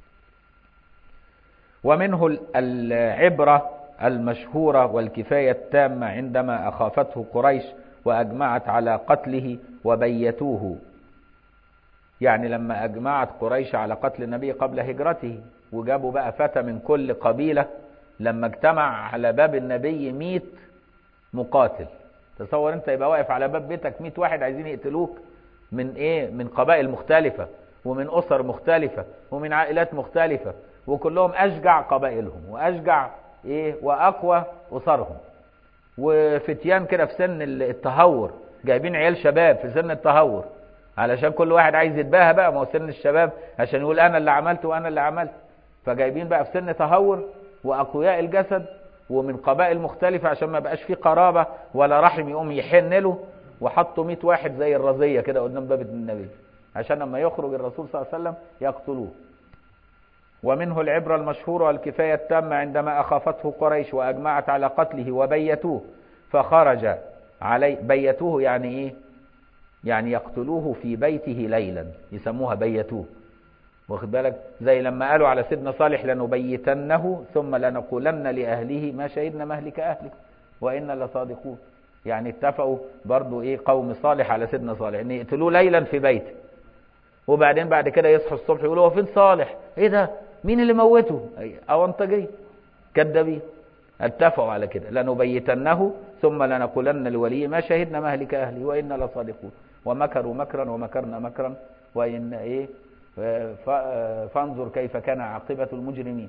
ومنه العبرة المشهورة والكفاية التامة عندما أخافته قريش وأجمعت على قتله وبيتوه يعني لما أجمعت قريش على قتل النبي قبل هجرته وجابوا بقى فتى من كل قبيلة لما اجتمع على باب النبي مئة مقاتل تصور انت يبقى واقف على باب بيتك مئة واحد عايزين يقتلوك من ايه من قبائل مختلفة ومن أسر مختلفة ومن عائلات مختلفة وكلهم أشجع قبائلهم وأشجع ايه وأقوى أسرهم وفتيان كده في سن التهور جايبين عيال شباب في سن التهور علشان كل واحد عايز يتباهى بقى ما هو سن الشباب عشان يقول انا اللي عملت وانا اللي عملت فجايبين بقى في سن تهور واقوياء الجسد ومن قبائل مختلفة عشان ما بقاش فيه قرابة ولا رحم يقوم يحن له وحطوا 100 واحد زي الرزية كده قدام باب النبي عشان لما يخرج الرسول صلى الله عليه وسلم يقتلوه ومنه العبرة المشهورة والكفاية التامة عندما أخافته قريش وأجمعت على قتله وبيتوه فخرج علي بيتوه يعني إيه يعني يقتلوه في بيته ليلا يسموها بيتوه واخد بالك زي لما قالوا على سيدنا صالح لنبيتنه ثم لنقولن لأهله ما شهدنا مهلك أهلك وإنا لصادقون يعني اتفقوا برضو ايه قوم صالح على سيدنا صالح ان يقتلوه ليلا في بيته وبعدين بعد كده يصحوا الصبح يقولوا هو فين صالح ايه ده مين اللي موته اونطجي كذابين اتفقوا على كده لنبيتنه ثم لنقولن لولي ما شهدنا مهلك اهلي وانا لصادقون ومكروا مكرا ومكرنا مكرا وان ايه فانظر كيف كان عاقبة المجرمين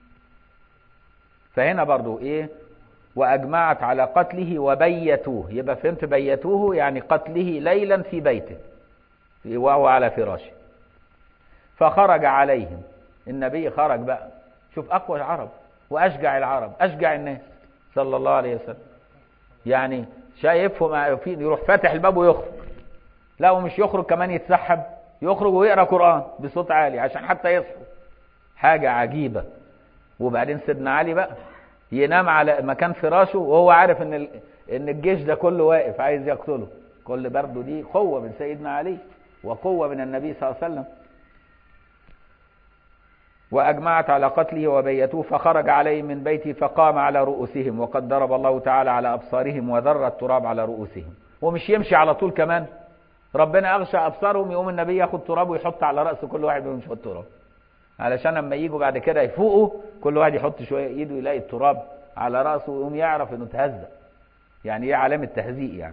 فهنا برضو ايه واجمعت على قتله وبيتوه يبقى فهمت بيتوه يعني قتله ليلا في بيته وهو على فراشه فخرج عليهم النبي خرج بقى شوف اقوى العرب واشجع العرب اشجع الناس صلى الله عليه وسلم يعني شايفهم عارفين يروح فاتح الباب ويخرج لا ومش يخرج كمان يتسحب يخرج ويقرا قران بصوت عالي عشان حتى يصحوا حاجه عجيبه وبعدين سيدنا علي بقى ينام على مكان فراشه وهو عارف ان ان الجيش ده كله واقف عايز يقتله كل برضه دي قوه من سيدنا علي وقوه من النبي صلى الله عليه وسلم وأجمعت على قتله وبيتوه فخرج عليهم من بيته فقام على رؤوسهم وقد ضرب الله تعالى على أبصارهم وذر التراب على رؤوسهم ومش يمشي على طول كمان ربنا أغشى أبصارهم يقوم النبي ياخد تراب ويحط على رأس كل واحد منهم شوية تراب علشان لما يجوا بعد كده يفوقوا كل واحد يحط شوية إيده يلاقي التراب على رأسه ويقوم يعرف إنه تهزأ يعني إيه علامة تهزيء يعني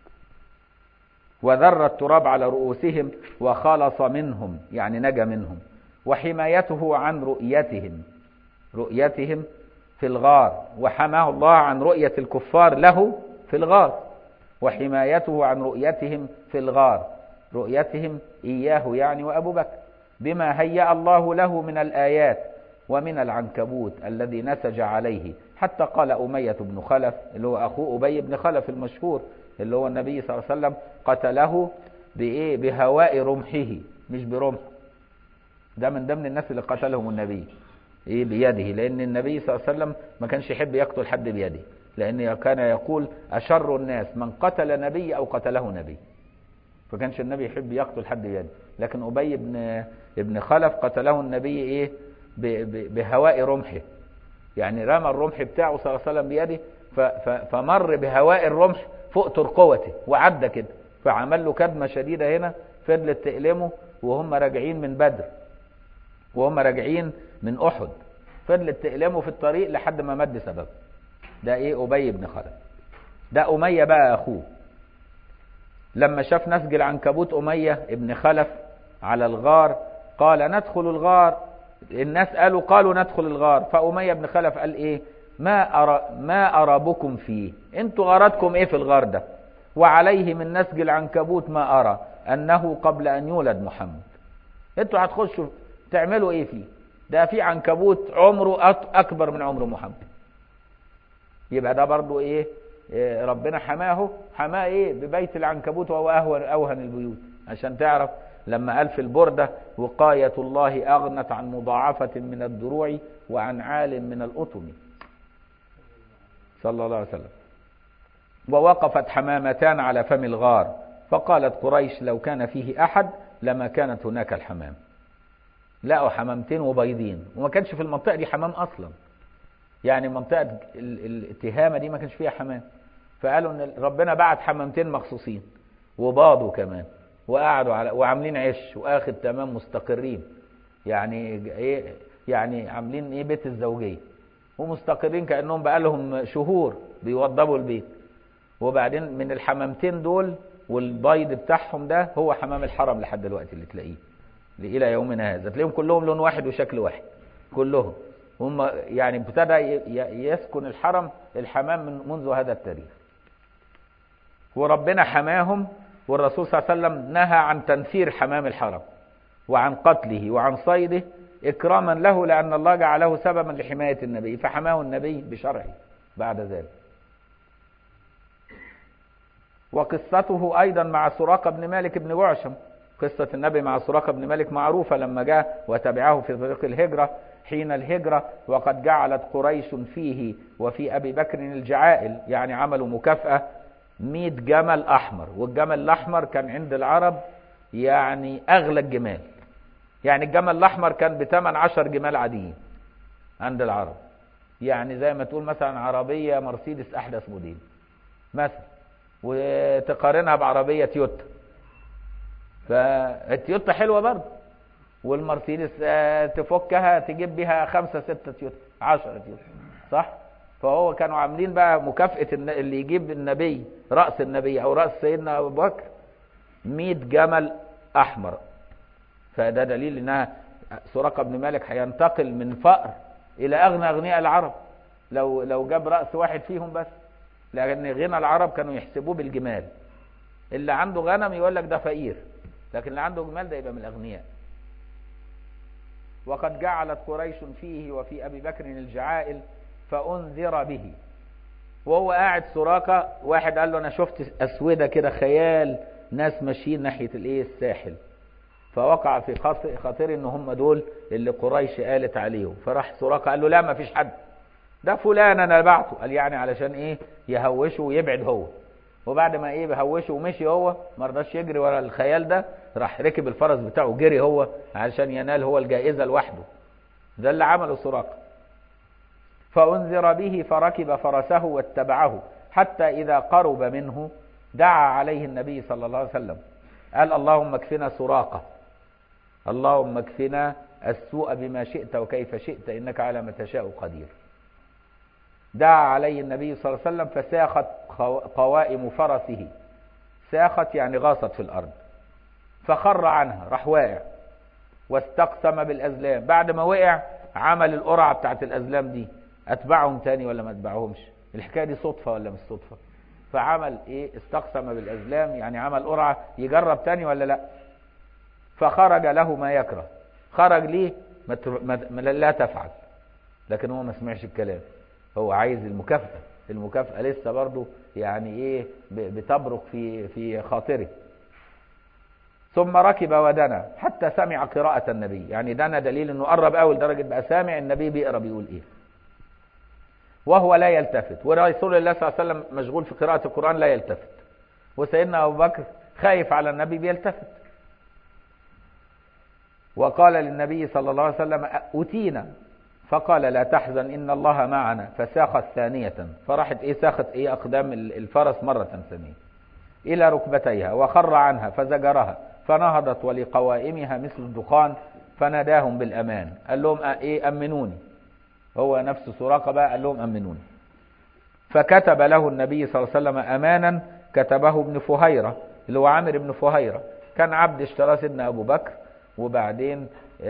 وذر التراب على رؤوسهم وخلص منهم يعني نجا منهم وحمايته عن رؤيتهم رؤيتهم في الغار وحماه الله عن رؤية الكفار له في الغار وحمايته عن رؤيتهم في الغار رؤيتهم إياه يعني وأبو بكر بما هيأ الله له من الآيات ومن العنكبوت الذي نسج عليه حتى قال أمية بن خلف اللي هو أخوه أبي بن خلف المشهور اللي هو النبي صلى الله عليه وسلم قتله بإيه بهواء رمحه مش برمح ده من ضمن الناس اللي قتلهم النبي ايه بيده لان النبي صلى الله عليه وسلم ما كانش يحب يقتل حد بيده لان كان يقول اشر الناس من قتل نبي او قتله نبي فكانش النبي يحب يقتل حد بيده لكن ابي بن ابن خلف قتله النبي ايه بهواء رمحه يعني رمى الرمح بتاعه صلى الله عليه وسلم بيده فمر بهواء الرمح فوق ترقوته وعدى كده فعمل له كدمه شديده هنا فضلت تألمه وهم راجعين من بدر وهم راجعين من احد فضلت تألمه في الطريق لحد ما مد سبب ده ايه ابي بن خلف ده اميه بقى اخوه لما شاف نسج العنكبوت اميه ابن خلف على الغار قال ندخل الغار الناس قالوا قالوا ندخل الغار فاميه بن خلف قال ايه ما ارى ما ارى بكم فيه انتوا غرضكم ايه في الغار ده وعليه من نسج العنكبوت ما ارى انه قبل ان يولد محمد انتوا هتخشوا تعملوا ايه فيه ده في عنكبوت عمره اكبر من عمر محمد يبقى ده برضو ايه, إيه ربنا حماه حماه ايه ببيت العنكبوت وهو اهون اوهن البيوت عشان تعرف لما قال في البردة وقاية الله أغنت عن مضاعفة من الدروع وعن عال من الأطم صلى الله عليه وسلم ووقفت حمامتان على فم الغار فقالت قريش لو كان فيه أحد لما كانت هناك الحمام لقوا حمامتين وبيضين وما كانش في المنطقة دي حمام أصلا يعني منطقة التهامة دي ما كانش فيها حمام فقالوا ان ربنا بعت حمامتين مخصوصين وباضوا كمان وقعدوا على وعاملين عش واخد تمام مستقرين يعني ايه يعني عاملين ايه بيت الزوجيه ومستقرين كانهم بقالهم شهور بيوضبوا البيت وبعدين من الحمامتين دول والبيض بتاعهم ده هو حمام الحرم لحد دلوقتي اللي تلاقيه الى يومنا هذا تلاقيهم كلهم لون واحد وشكل واحد كلهم هم يعني ابتدى يسكن الحرم الحمام من منذ هذا التاريخ وربنا حماهم والرسول صلى الله عليه وسلم نهى عن تنفير حمام الحرم وعن قتله وعن صيده إكراما له لأن الله جعله سببا لحماية النبي فحماه النبي بشرعه بعد ذلك وقصته أيضا مع سراقة بن مالك بن جعشم قصة النبي مع سراقة بن مالك معروفة لما جاء وتبعه في طريق الهجرة حين الهجرة وقد جعلت قريش فيه وفي أبي بكر الجعائل يعني عملوا مكافأة 100 جمل أحمر والجمل الأحمر كان عند العرب يعني أغلى الجمال يعني الجمل الأحمر كان بثمن 10 جمال عاديين عند العرب يعني زي ما تقول مثلا عربية مرسيدس أحدث موديل مثلا وتقارنها بعربية تويوتا فالتويوتا حلوة برضه والمرسيدس تفكها تجيب بها خمسة ستة تويوتا عشرة تويوتا صح فهو كانوا عاملين بقى مكافأة اللي يجيب النبي رأس النبي أو رأس سيدنا أبو بكر 100 جمل أحمر فده دليل إنها سراقة بن مالك هينتقل من فقر إلى أغنى أغنياء العرب لو لو جاب رأس واحد فيهم بس لأن غنى العرب كانوا يحسبوه بالجمال اللي عنده غنم يقول لك ده فقير لكن اللي عنده جمال ده يبقى من الأغنياء وقد جعلت قريش فيه وفي أبي بكر الجعائل فأنذر به وهو قاعد سراقة واحد قال له أنا شفت أسودة كده خيال ناس ماشيين ناحية الإيه الساحل فوقع في خاطري إن هم دول اللي قريش قالت عليهم فراح سراقة قال له لا ما فيش حد ده فلان أنا بعته قال يعني علشان إيه يهوشه ويبعد هو وبعد ما ايه بهوشه ومشي هو ما رضاش يجري ورا الخيال ده راح ركب الفرس بتاعه جري هو علشان ينال هو الجائزه لوحده ده اللي عمله سراقه فأنذر به فركب فرسه واتبعه حتى إذا قرب منه دعا عليه النبي صلى الله عليه وسلم قال اللهم اكفنا سراقة اللهم اكفنا السوء بما شئت وكيف شئت إنك على ما تشاء قدير دعا عليه النبي صلى الله عليه وسلم فساخت قوائم فرسه ساخت يعني غاصت في الأرض فخر عنها راح واقع واستقسم بالأزلام بعد ما وقع عمل القرعة بتاعت الأزلام دي أتبعهم تاني ولا ما أتبعهمش الحكاية دي صدفة ولا مش صدفة فعمل إيه استقسم بالأزلام يعني عمل قرعة يجرب تاني ولا لا فخرج له ما يكره خرج ليه ما ما لا تفعل لكن هو ما سمعش الكلام هو عايز المكافأة المكافأة لسه برضه يعني ايه بتبرق في في خاطره ثم ركب ودنا حتى سمع قراءة النبي يعني دنا دليل انه قرب قوي لدرجة بقى سامع النبي بيقرا بيقول ايه وهو لا يلتفت ورسول الله صلى الله عليه وسلم مشغول في قراءة القرآن لا يلتفت وسيدنا أبو بكر خايف على النبي بيلتفت وقال للنبي صلى الله عليه وسلم أتينا فقال لا تحزن إن الله معنا فساخت ثانية فراحت إيه ساخت إيه أقدام الفرس مرة ثانية إلى ركبتيها وخر عنها فزجرها فنهضت ولقوائمها مثل الدخان فناداهم بالأمان قال لهم إيه أمنوني هو نفس سراقة بقى قال لهم أمنوني فكتب له النبي صلى الله عليه وسلم أمانا كتبه ابن فهيرة اللي هو عامر بن فهيرة كان عبد اشتراه سيدنا أبو بكر وبعدين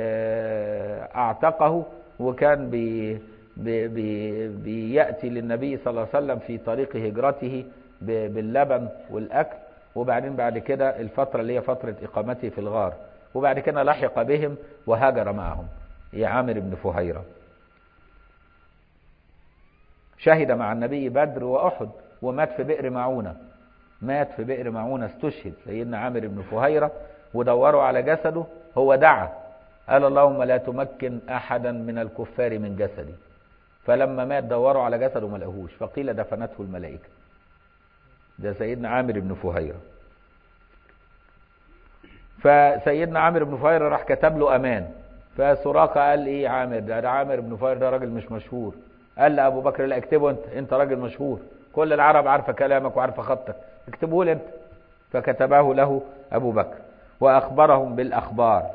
اعتقه وكان بي بي بي بيأتي للنبي صلى الله عليه وسلم في طريق هجرته باللبن والأكل وبعدين بعد كده الفترة اللي هي فترة إقامته في الغار وبعد كده لحق بهم وهاجر معهم يا عامر بن فهيرة شهد مع النبي بدر وأحد ومات في بئر معونة مات في بئر معونة استشهد سيدنا عامر بن فهيرة ودوروا على جسده هو دعا قال اللهم لا تمكن أحدا من الكفار من جسدي فلما مات دوروا على جسده ما لقوهوش فقيل دفنته الملائكة ده سيدنا عامر بن فهيرة فسيدنا عامر بن فهيرة راح كتب له أمان فسراقة قال ايه عامر ده, ده عامر بن فهيرة ده راجل مش مشهور قال لأبو بكر لا اكتبه انت انت راجل مشهور كل العرب عارفة كلامك وعارفة خطك اكتبه لي انت فكتبه له أبو بكر وأخبرهم بالأخبار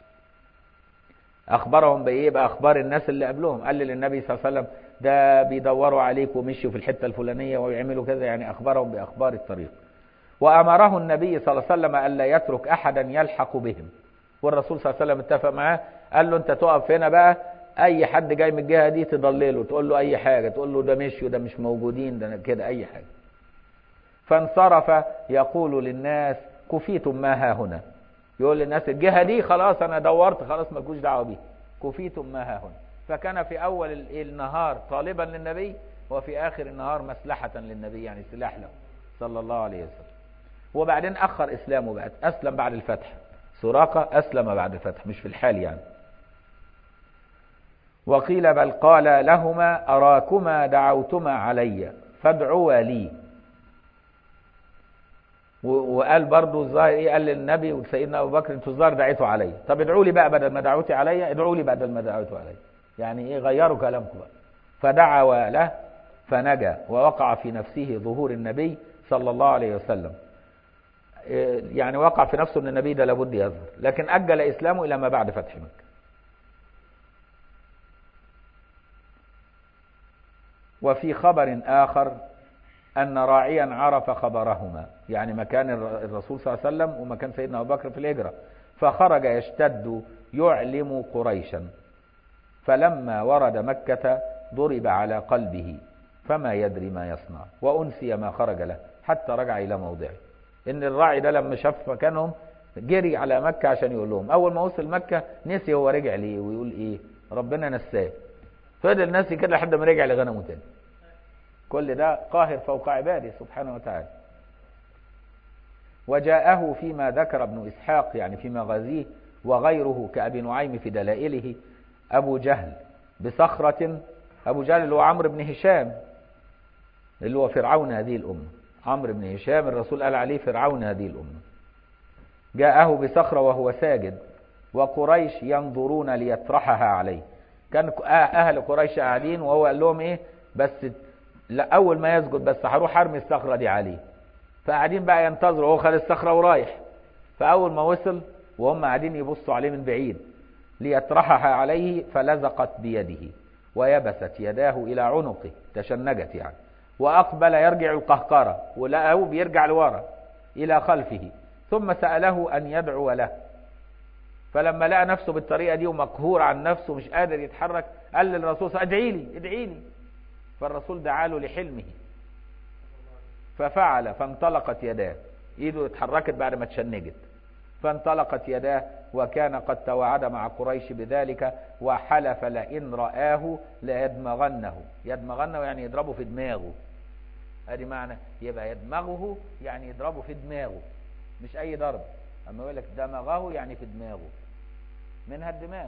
أخبرهم بإيه بأخبار الناس اللي قبلهم قال للنبي صلى الله عليه وسلم ده بيدوروا عليك ومشوا في الحتة الفلانية ويعملوا كذا يعني أخبرهم بأخبار الطريق وأمره النبي صلى الله عليه وسلم ألا يترك أحدا يلحق بهم والرسول صلى الله عليه وسلم اتفق معاه قال له أنت تقف هنا بقى أي حد جاي من الجهة دي تضلله تقول له أي حاجة تقول له ده مشي وده مش موجودين ده كده أي حاجة فانصرف يقول للناس كفيتم ما ها هنا يقول للناس الجهة دي خلاص أنا دورت خلاص مالكوش دعوة بيه كفيتم ما ها هنا فكان في أول النهار طالبا للنبي وفي آخر النهار مسلحة للنبي يعني سلاح له صلى الله عليه وسلم وبعدين أخر إسلامه بعد أسلم بعد الفتح سراقة أسلم بعد الفتح مش في الحال يعني وقيل بل قال لهما أراكما دعوتما علي فادعوا لي وقال برضه الظاهر ايه قال للنبي وسيدنا ابو بكر انتوا الظاهر دعيتوا علي طب ادعوا لي بقى بدل ما دعوتي علي ادعوا لي بدل ما دعوتوا علي يعني ايه غيروا كلامكم بقى فدعوا له فنجا ووقع في نفسه ظهور النبي صلى الله عليه وسلم يعني وقع في نفسه ان النبي ده لابد يظهر لكن اجل اسلامه الى ما بعد فتح مكه وفي خبر اخر أن راعيا عرف خبرهما يعني مكان الرسول صلى الله عليه وسلم ومكان سيدنا أبو بكر في الهجرة فخرج يشتد يعلم قريشا فلما ورد مكة ضرب على قلبه فما يدري ما يصنع وأنسي ما خرج له حتى رجع إلى موضعه إن الراعي ده لما شاف مكانهم جري على مكة عشان يقول لهم أول ما وصل مكة نسي هو رجع ليه ويقول إيه ربنا نساه فضل ناسي كده لحد ما رجع لغنمه تاني كل ده قاهر فوق عباده سبحانه وتعالى وجاءه فيما ذكر ابن إسحاق يعني في مغازيه وغيره كأبي نعيم في دلائله أبو جهل بصخرة أبو جهل اللي هو عمرو بن هشام اللي هو فرعون هذه الأمة عمرو بن هشام الرسول قال عليه فرعون هذه الأمة جاءه بصخرة وهو ساجد وقريش ينظرون ليطرحها عليه كان أهل قريش قاعدين وهو قال لهم إيه بس لا اول ما يسجد بس هروح ارمي الصخره دي عليه فقاعدين بقى ينتظروا هو خد الصخره ورايح فاول ما وصل وهم قاعدين يبصوا عليه من بعيد ليطرحها عليه فلزقت بيده ويبست يداه الى عنقه تشنجت يعني واقبل يرجع القهقرة ولقاه بيرجع لورا الى خلفه ثم ساله ان يدعو له فلما لقى نفسه بالطريقه دي ومقهور عن نفسه مش قادر يتحرك قال للرسول ادعي لي ادعي لي فالرسول دعا له لحلمه ففعل فانطلقت يداه ايده اتحركت بعد ما اتشنجت فانطلقت يداه وكان قد توعد مع قريش بذلك وحلف لئن رآه ليدمغنه يدمغنه يعني يضربه في دماغه ادي معنى يبقى يدمغه يعني يضربه في دماغه مش اي ضرب اما يقول لك دمغه يعني في دماغه منها الدماغ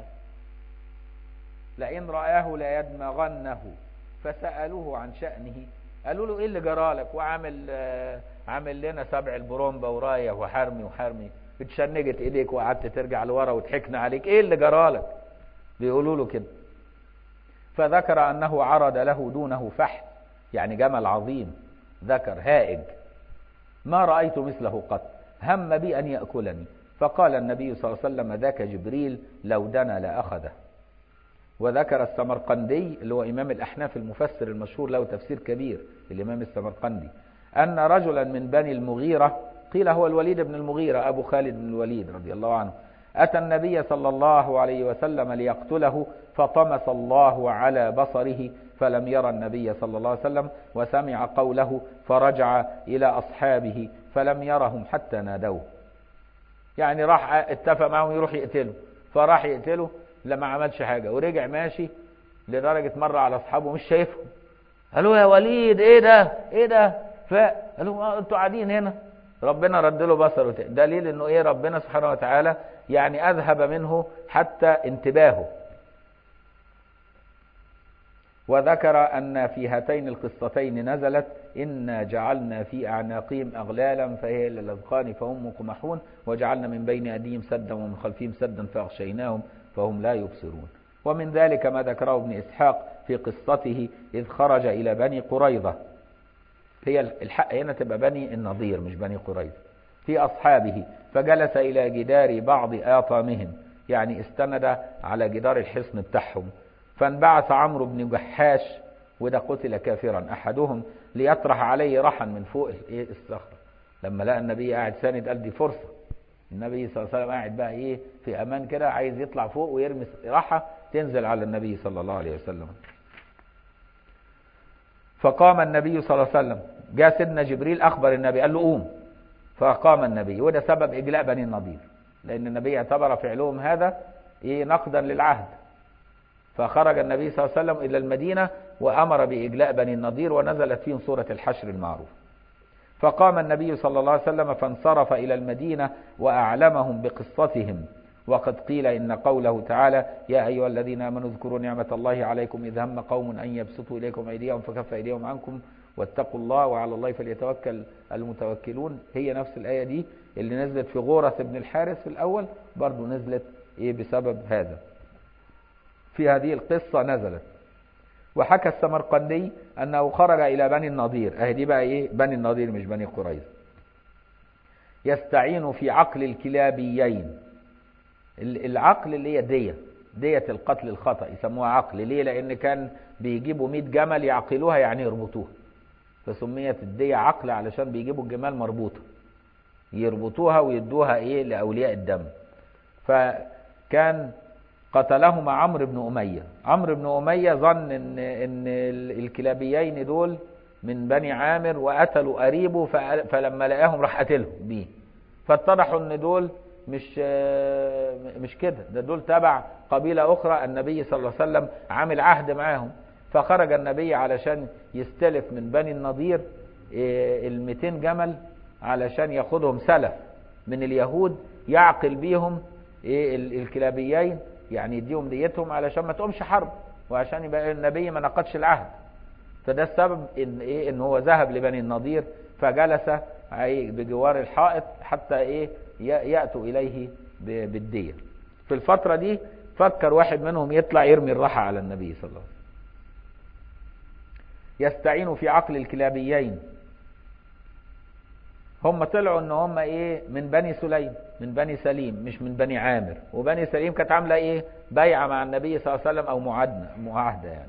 لئن رآه ليدمغنه فسألوه عن شأنه قالوا له ايه اللي جرالك وعامل آه عامل لنا سبع البرومبا ورايح وحرمي وحرمي اتشنجت ايديك وقعدت ترجع لورا وضحكنا عليك ايه اللي جرالك بيقولوا له كده فذكر انه عرض له دونه فحل يعني جمل عظيم ذكر هائج ما رأيت مثله قط هم بي أن يأكلني فقال النبي صلى الله عليه وسلم ذاك جبريل لو دنا لأخذه وذكر السمرقندي اللي هو إمام الأحناف المفسر المشهور له تفسير كبير الإمام السمرقندي أن رجلا من بني المغيرة قيل هو الوليد بن المغيرة أبو خالد بن الوليد رضي الله عنه أتى النبي صلى الله عليه وسلم ليقتله فطمس الله على بصره فلم يرى النبي صلى الله عليه وسلم وسمع قوله فرجع إلى أصحابه فلم يرهم حتى نادوه يعني راح اتفق معهم يروح يقتله فراح يقتله لما عملش حاجة ورجع ماشي لدرجة مرة على أصحابه مش شايفهم قالوا يا وليد ايه ده ايه ده فقالوا انتوا قاعدين هنا ربنا رد له بصره تاني دليل انه ايه ربنا سبحانه وتعالى يعني اذهب منه حتى انتباهه وذكر أن في هاتين القصتين نزلت إنا جعلنا في أعناقهم أغلالا فهي إلى الأذقان فهم مقمحون وجعلنا من بين أيديهم سدا ومن خلفهم سدا فأغشيناهم فهم لا يبصرون ومن ذلك ما ذكره ابن إسحاق في قصته إذ خرج إلى بني قريظة هي الحق هنا تبقى بني النضير مش بني قريظة في أصحابه فجلس إلى جدار بعض آطامهم يعني استند على جدار الحصن بتاعهم فانبعث عمرو بن جحاش وده قتل كافرا احدهم ليطرح عليه رحا من فوق ايه الصخره لما لقى النبي قاعد ساند قال دي فرصه النبي صلى الله عليه وسلم قاعد بقى ايه في امان كده عايز يطلع فوق ويرمي رحى تنزل على النبي صلى الله عليه وسلم فقام النبي صلى الله عليه وسلم جاء سيدنا جبريل اخبر النبي قال له قوم فقام النبي وده سبب اجلاء بني النضير لان النبي اعتبر فعلهم هذا ايه نقدا للعهد فخرج النبي صلى الله عليه وسلم إلى المدينة وأمر بإجلاء بني النضير ونزلت فيهم سورة الحشر المعروف فقام النبي صلى الله عليه وسلم فانصرف إلى المدينة وأعلمهم بقصتهم وقد قيل إن قوله تعالى يا أيها الذين آمنوا اذكروا نعمة الله عليكم إذ هم قوم أن يبسطوا إليكم أيديهم فكف أيديهم عنكم واتقوا الله وعلى الله فليتوكل المتوكلون هي نفس الآية دي اللي نزلت في غورث بن الحارث في الأول برضو نزلت إيه بسبب هذا في هذه القصة نزلت وحكى السمرقندي أنه خرج إلى بني النضير أهي دي بقى إيه بني النضير مش بني قريظة يستعين في عقل الكلابيين العقل اللي هي دية دية القتل الخطأ يسموها عقل ليه لأن كان بيجيبوا 100 جمل يعقلوها يعني يربطوها فسميت الدية عقل علشان بيجيبوا الجمال مربوطة يربطوها ويدوها إيه لأولياء الدم فكان قتلهما عمرو بن أمية عمرو بن أمية ظن إن, إن الكلابيين دول من بني عامر وقتلوا قريبه فلما لقاهم راح قتلهم بيه فاتضحوا إن دول مش مش كده ده دول تبع قبيلة أخرى النبي صلى الله عليه وسلم عامل عهد معاهم فخرج النبي علشان يستلف من بني النضير ال 200 جمل علشان ياخدهم سلف من اليهود يعقل بيهم الكلابيين يعني يديهم ديتهم علشان ما تقومش حرب وعشان يبقى النبي ما نقضش العهد فده السبب ان ايه ان هو ذهب لبني النضير فجلس بجوار الحائط حتى ايه ياتوا اليه بالديه في الفتره دي فكر واحد منهم يطلع يرمي الرحى على النبي صلى الله عليه وسلم يستعين في عقل الكلابيين هم طلعوا ان هم ايه من بني سليم من بني سليم مش من بني عامر وبني سليم كانت عامله ايه بيعه مع النبي صلى الله عليه وسلم او معادنه معاهده يعني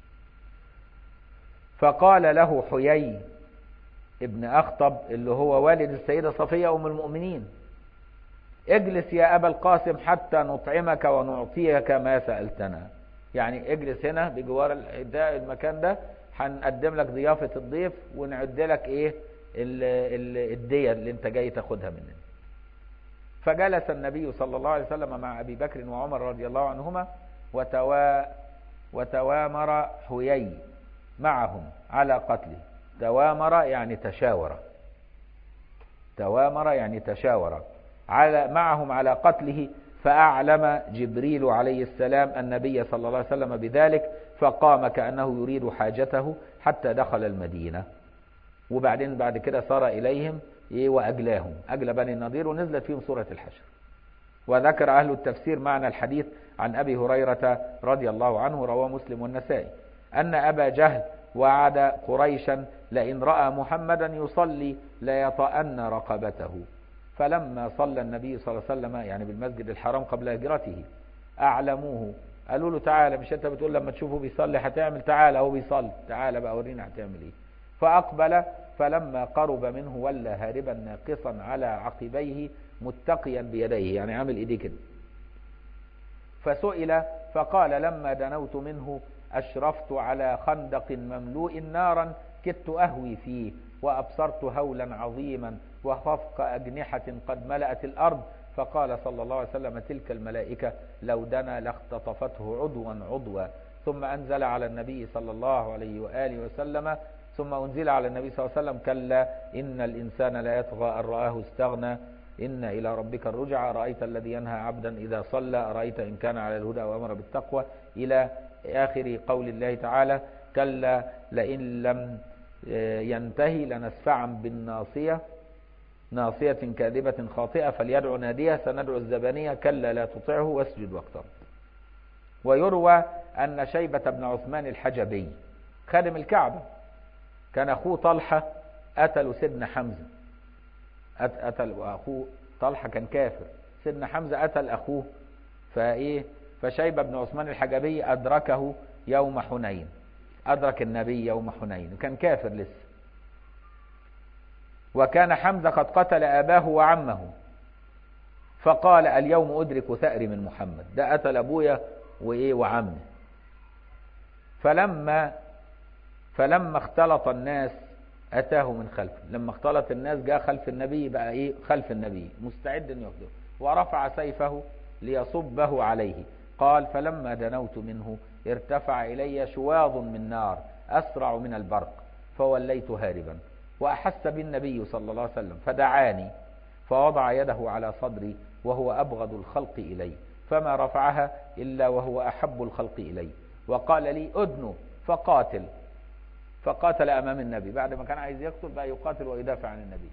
فقال له حيي ابن اخطب اللي هو والد السيده صفيه ام المؤمنين اجلس يا ابا القاسم حتى نطعمك ونعطيك ما سالتنا يعني اجلس هنا بجوار ده المكان ده هنقدم لك ضيافه الضيف ونعد لك ايه الدية اللي انت جاي تاخدها مننا فجلس النبي صلى الله عليه وسلم مع أبي بكر وعمر رضي الله عنهما وتوا وتوامر حيي معهم على قتله توامر يعني تشاور توامر يعني تشاور على معهم على قتله فأعلم جبريل عليه السلام النبي صلى الله عليه وسلم بذلك فقام كأنه يريد حاجته حتى دخل المدينة وبعدين بعد كده صار إليهم إيه وأجلاهم أجلى بني النضير ونزلت فيهم سورة الحشر وذكر أهل التفسير معنى الحديث عن أبي هريرة رضي الله عنه رواه مسلم والنسائي أن أبا جهل وعد قريشا لئن رأى محمدا يصلي ليطأن رقبته فلما صلى النبي صلى الله عليه وسلم يعني بالمسجد الحرام قبل هجرته أعلموه قالوا له تعالى مش انت بتقول لما تشوفه بيصلي هتعمل تعالى هو بيصلي تعالى بقى ورينا هتعمل ايه فأقبل فلما قرب منه ولى هاربا ناقصا على عقبيه متقيا بيديه يعني عامل ايديه كده فسئل فقال لما دنوت منه أشرفت على خندق مملوء نارا كدت أهوي فيه وأبصرت هولا عظيما وخفق أجنحة قد ملأت الأرض فقال صلى الله عليه وسلم تلك الملائكة لو دنا لاختطفته عضوا عضوا ثم أنزل على النبي صلى الله عليه وآله وسلم ثم أنزل على النبي صلى الله عليه وسلم كلا إن الإنسان لا يطغى أن رآه استغنى إن إلى ربك الرجع رأيت الذي ينهى عبدا إذا صلى رأيت إن كان على الهدى وأمر بالتقوى إلى آخر قول الله تعالى كلا لئن لم ينتهي لنسفعا بالناصية ناصية كاذبة خاطئة فليدعو نادية سندعو الزبانية كلا لا تطعه واسجد واقترب ويروى أن شيبة بن عثمان الحجبي خادم الكعبة كان أخوه طلحة قتلوا سيدنا حمزة قتل أخوه طلحة كان كافر سيدنا حمزة قتل أخوه فإيه فشيبة بن عثمان الحجبي أدركه يوم حنين أدرك النبي يوم حنين وكان كافر لسه وكان حمزة قد قتل أباه وعمه فقال اليوم أدرك ثأري من محمد ده قتل أبويا وإيه وعمه فلما فلما اختلط الناس أتاه من خلفه لما اختلط الناس جاء خلف النبي بقى إيه خلف النبي مستعد أن يقتله ورفع سيفه ليصبه عليه قال فلما دنوت منه ارتفع إلي شواظ من نار أسرع من البرق فوليت هاربا وأحس بالنبي صلى الله عليه وسلم فدعاني فوضع يده على صدري وهو أبغض الخلق إلي فما رفعها إلا وهو أحب الخلق إلي وقال لي أدنو فقاتل فقاتل أمام النبي بعد ما كان عايز يقتل بقى يقاتل ويدافع عن النبي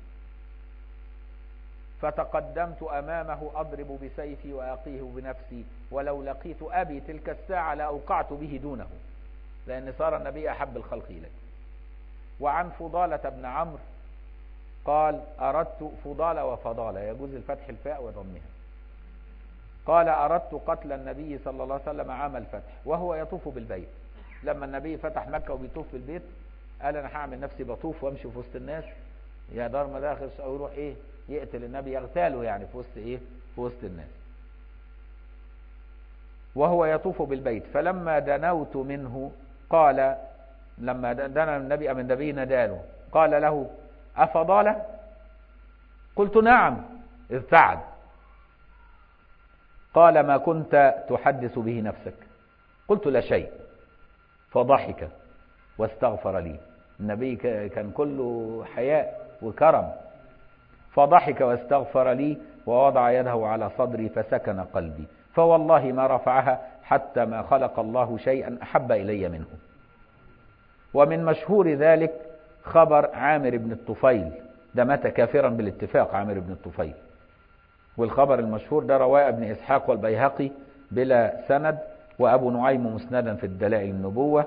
فتقدمت أمامه أضرب بسيفي وأقيه بنفسي ولو لقيت أبي تلك الساعة لأوقعت به دونه لأن صار النبي أحب الخلق إلي وعن فضالة بن عمرو قال أردت فضالة وفضالة يجوز الفتح الفاء وضمها قال أردت قتل النبي صلى الله عليه وسلم عام الفتح وهو يطوف بالبيت لما النبي فتح مكة وبيطوف بالبيت قال أنا هعمل نفسي بطوف وامشي في وسط الناس يا دار ما داخل أو يروح إيه يقتل النبي يغتاله يعني في وسط إيه في وسط الناس وهو يطوف بالبيت فلما دنوت منه قال لما دنا النبي من النبي نداله قال له أفضالة قلت نعم ارتعد قال ما كنت تحدث به نفسك قلت لا شيء فضحك واستغفر لي النبي كان كله حياء وكرم فضحك واستغفر لي ووضع يده على صدري فسكن قلبي فوالله ما رفعها حتى ما خلق الله شيئا أحب إلي منه ومن مشهور ذلك خبر عامر بن الطفيل ده مات كافرا بالاتفاق عامر بن الطفيل والخبر المشهور ده رواه ابن إسحاق والبيهقي بلا سند وأبو نعيم مسندا في الدلائل النبوة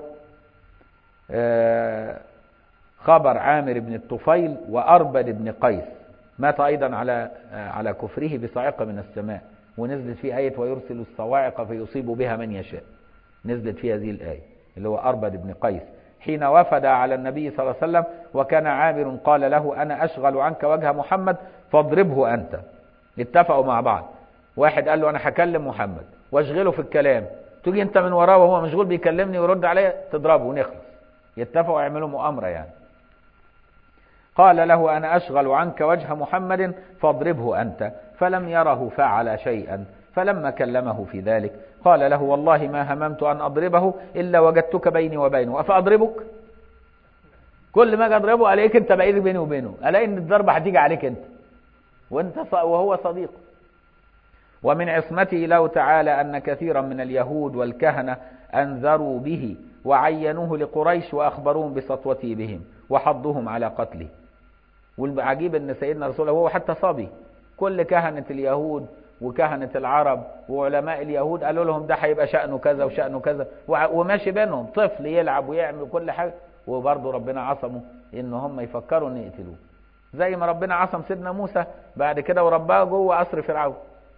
خبر عامر بن الطفيل وأربد بن قيس مات أيضا على على كفره بصاعقة من السماء ونزلت فيه آية ويرسل الصواعق فيصيب بها من يشاء نزلت في هذه الآية اللي هو أربد بن قيس حين وفد على النبي صلى الله عليه وسلم وكان عامر قال له أنا أشغل عنك وجه محمد فاضربه أنت اتفقوا مع بعض واحد قال له أنا هكلم محمد واشغله في الكلام تيجي أنت من وراه وهو مشغول بيكلمني ويرد عليا تضربه ونخلص يتفقوا يعملوا مؤامرة يعني قال له أنا أشغل عنك وجه محمد فاضربه أنت فلم يره فعل شيئا فلما كلمه في ذلك قال له والله ما هممت أن أضربه إلا وجدتك بيني وبينه أفأضربك كل ما أجي أضربه عليك أنت بعيد بيني وبينه ألاقي أن الضربة هتيجي عليك أنت وأنت وهو صديق ومن عصمته له تعالى أن كثيرا من اليهود والكهنة أنذروا به وعينوه لقريش وأخبروهم بسطوته بهم وحضهم على قتله والعجيب أن سيدنا رسول الله هو حتى صبي كل كهنة اليهود وكهنة العرب وعلماء اليهود قالوا لهم ده هيبقى شأنه كذا وشأنه كذا وماشي بينهم طفل يلعب ويعمل كل حاجة وبرضه ربنا عصمه ان هم يفكروا ان يقتلوه زي ما ربنا عصم سيدنا موسى بعد كده ورباه جوه قصر فرعون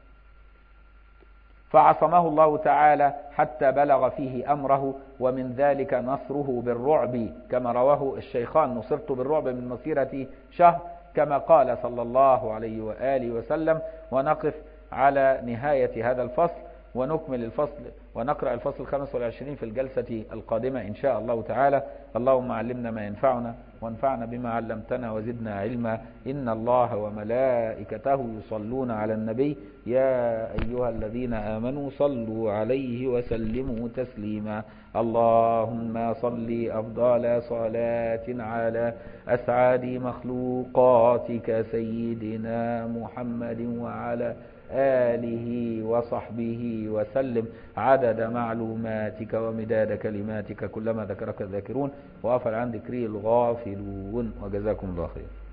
فعصمه الله تعالى حتى بلغ فيه أمره ومن ذلك نصره بالرعب كما رواه الشيخان نصرت بالرعب من مسيرة شهر كما قال صلى الله عليه وآله وسلم ونقف على نهاية هذا الفصل ونكمل الفصل ونقرأ الفصل الخامس والعشرين في الجلسة القادمة إن شاء الله تعالى اللهم علمنا ما ينفعنا وانفعنا بما علمتنا وزدنا علما إن الله وملائكته يصلون على النبي يا أيها الذين آمنوا صلوا عليه وسلموا تسليما اللهم صل أفضل صلاة على أسعد مخلوقاتك سيدنا محمد وعلى آله وصحبه وسلم عدد معلوماتك ومداد كلماتك كلما ذكرك الذاكرون وغفل عن ذكري الغافلون وجزاكم الله خير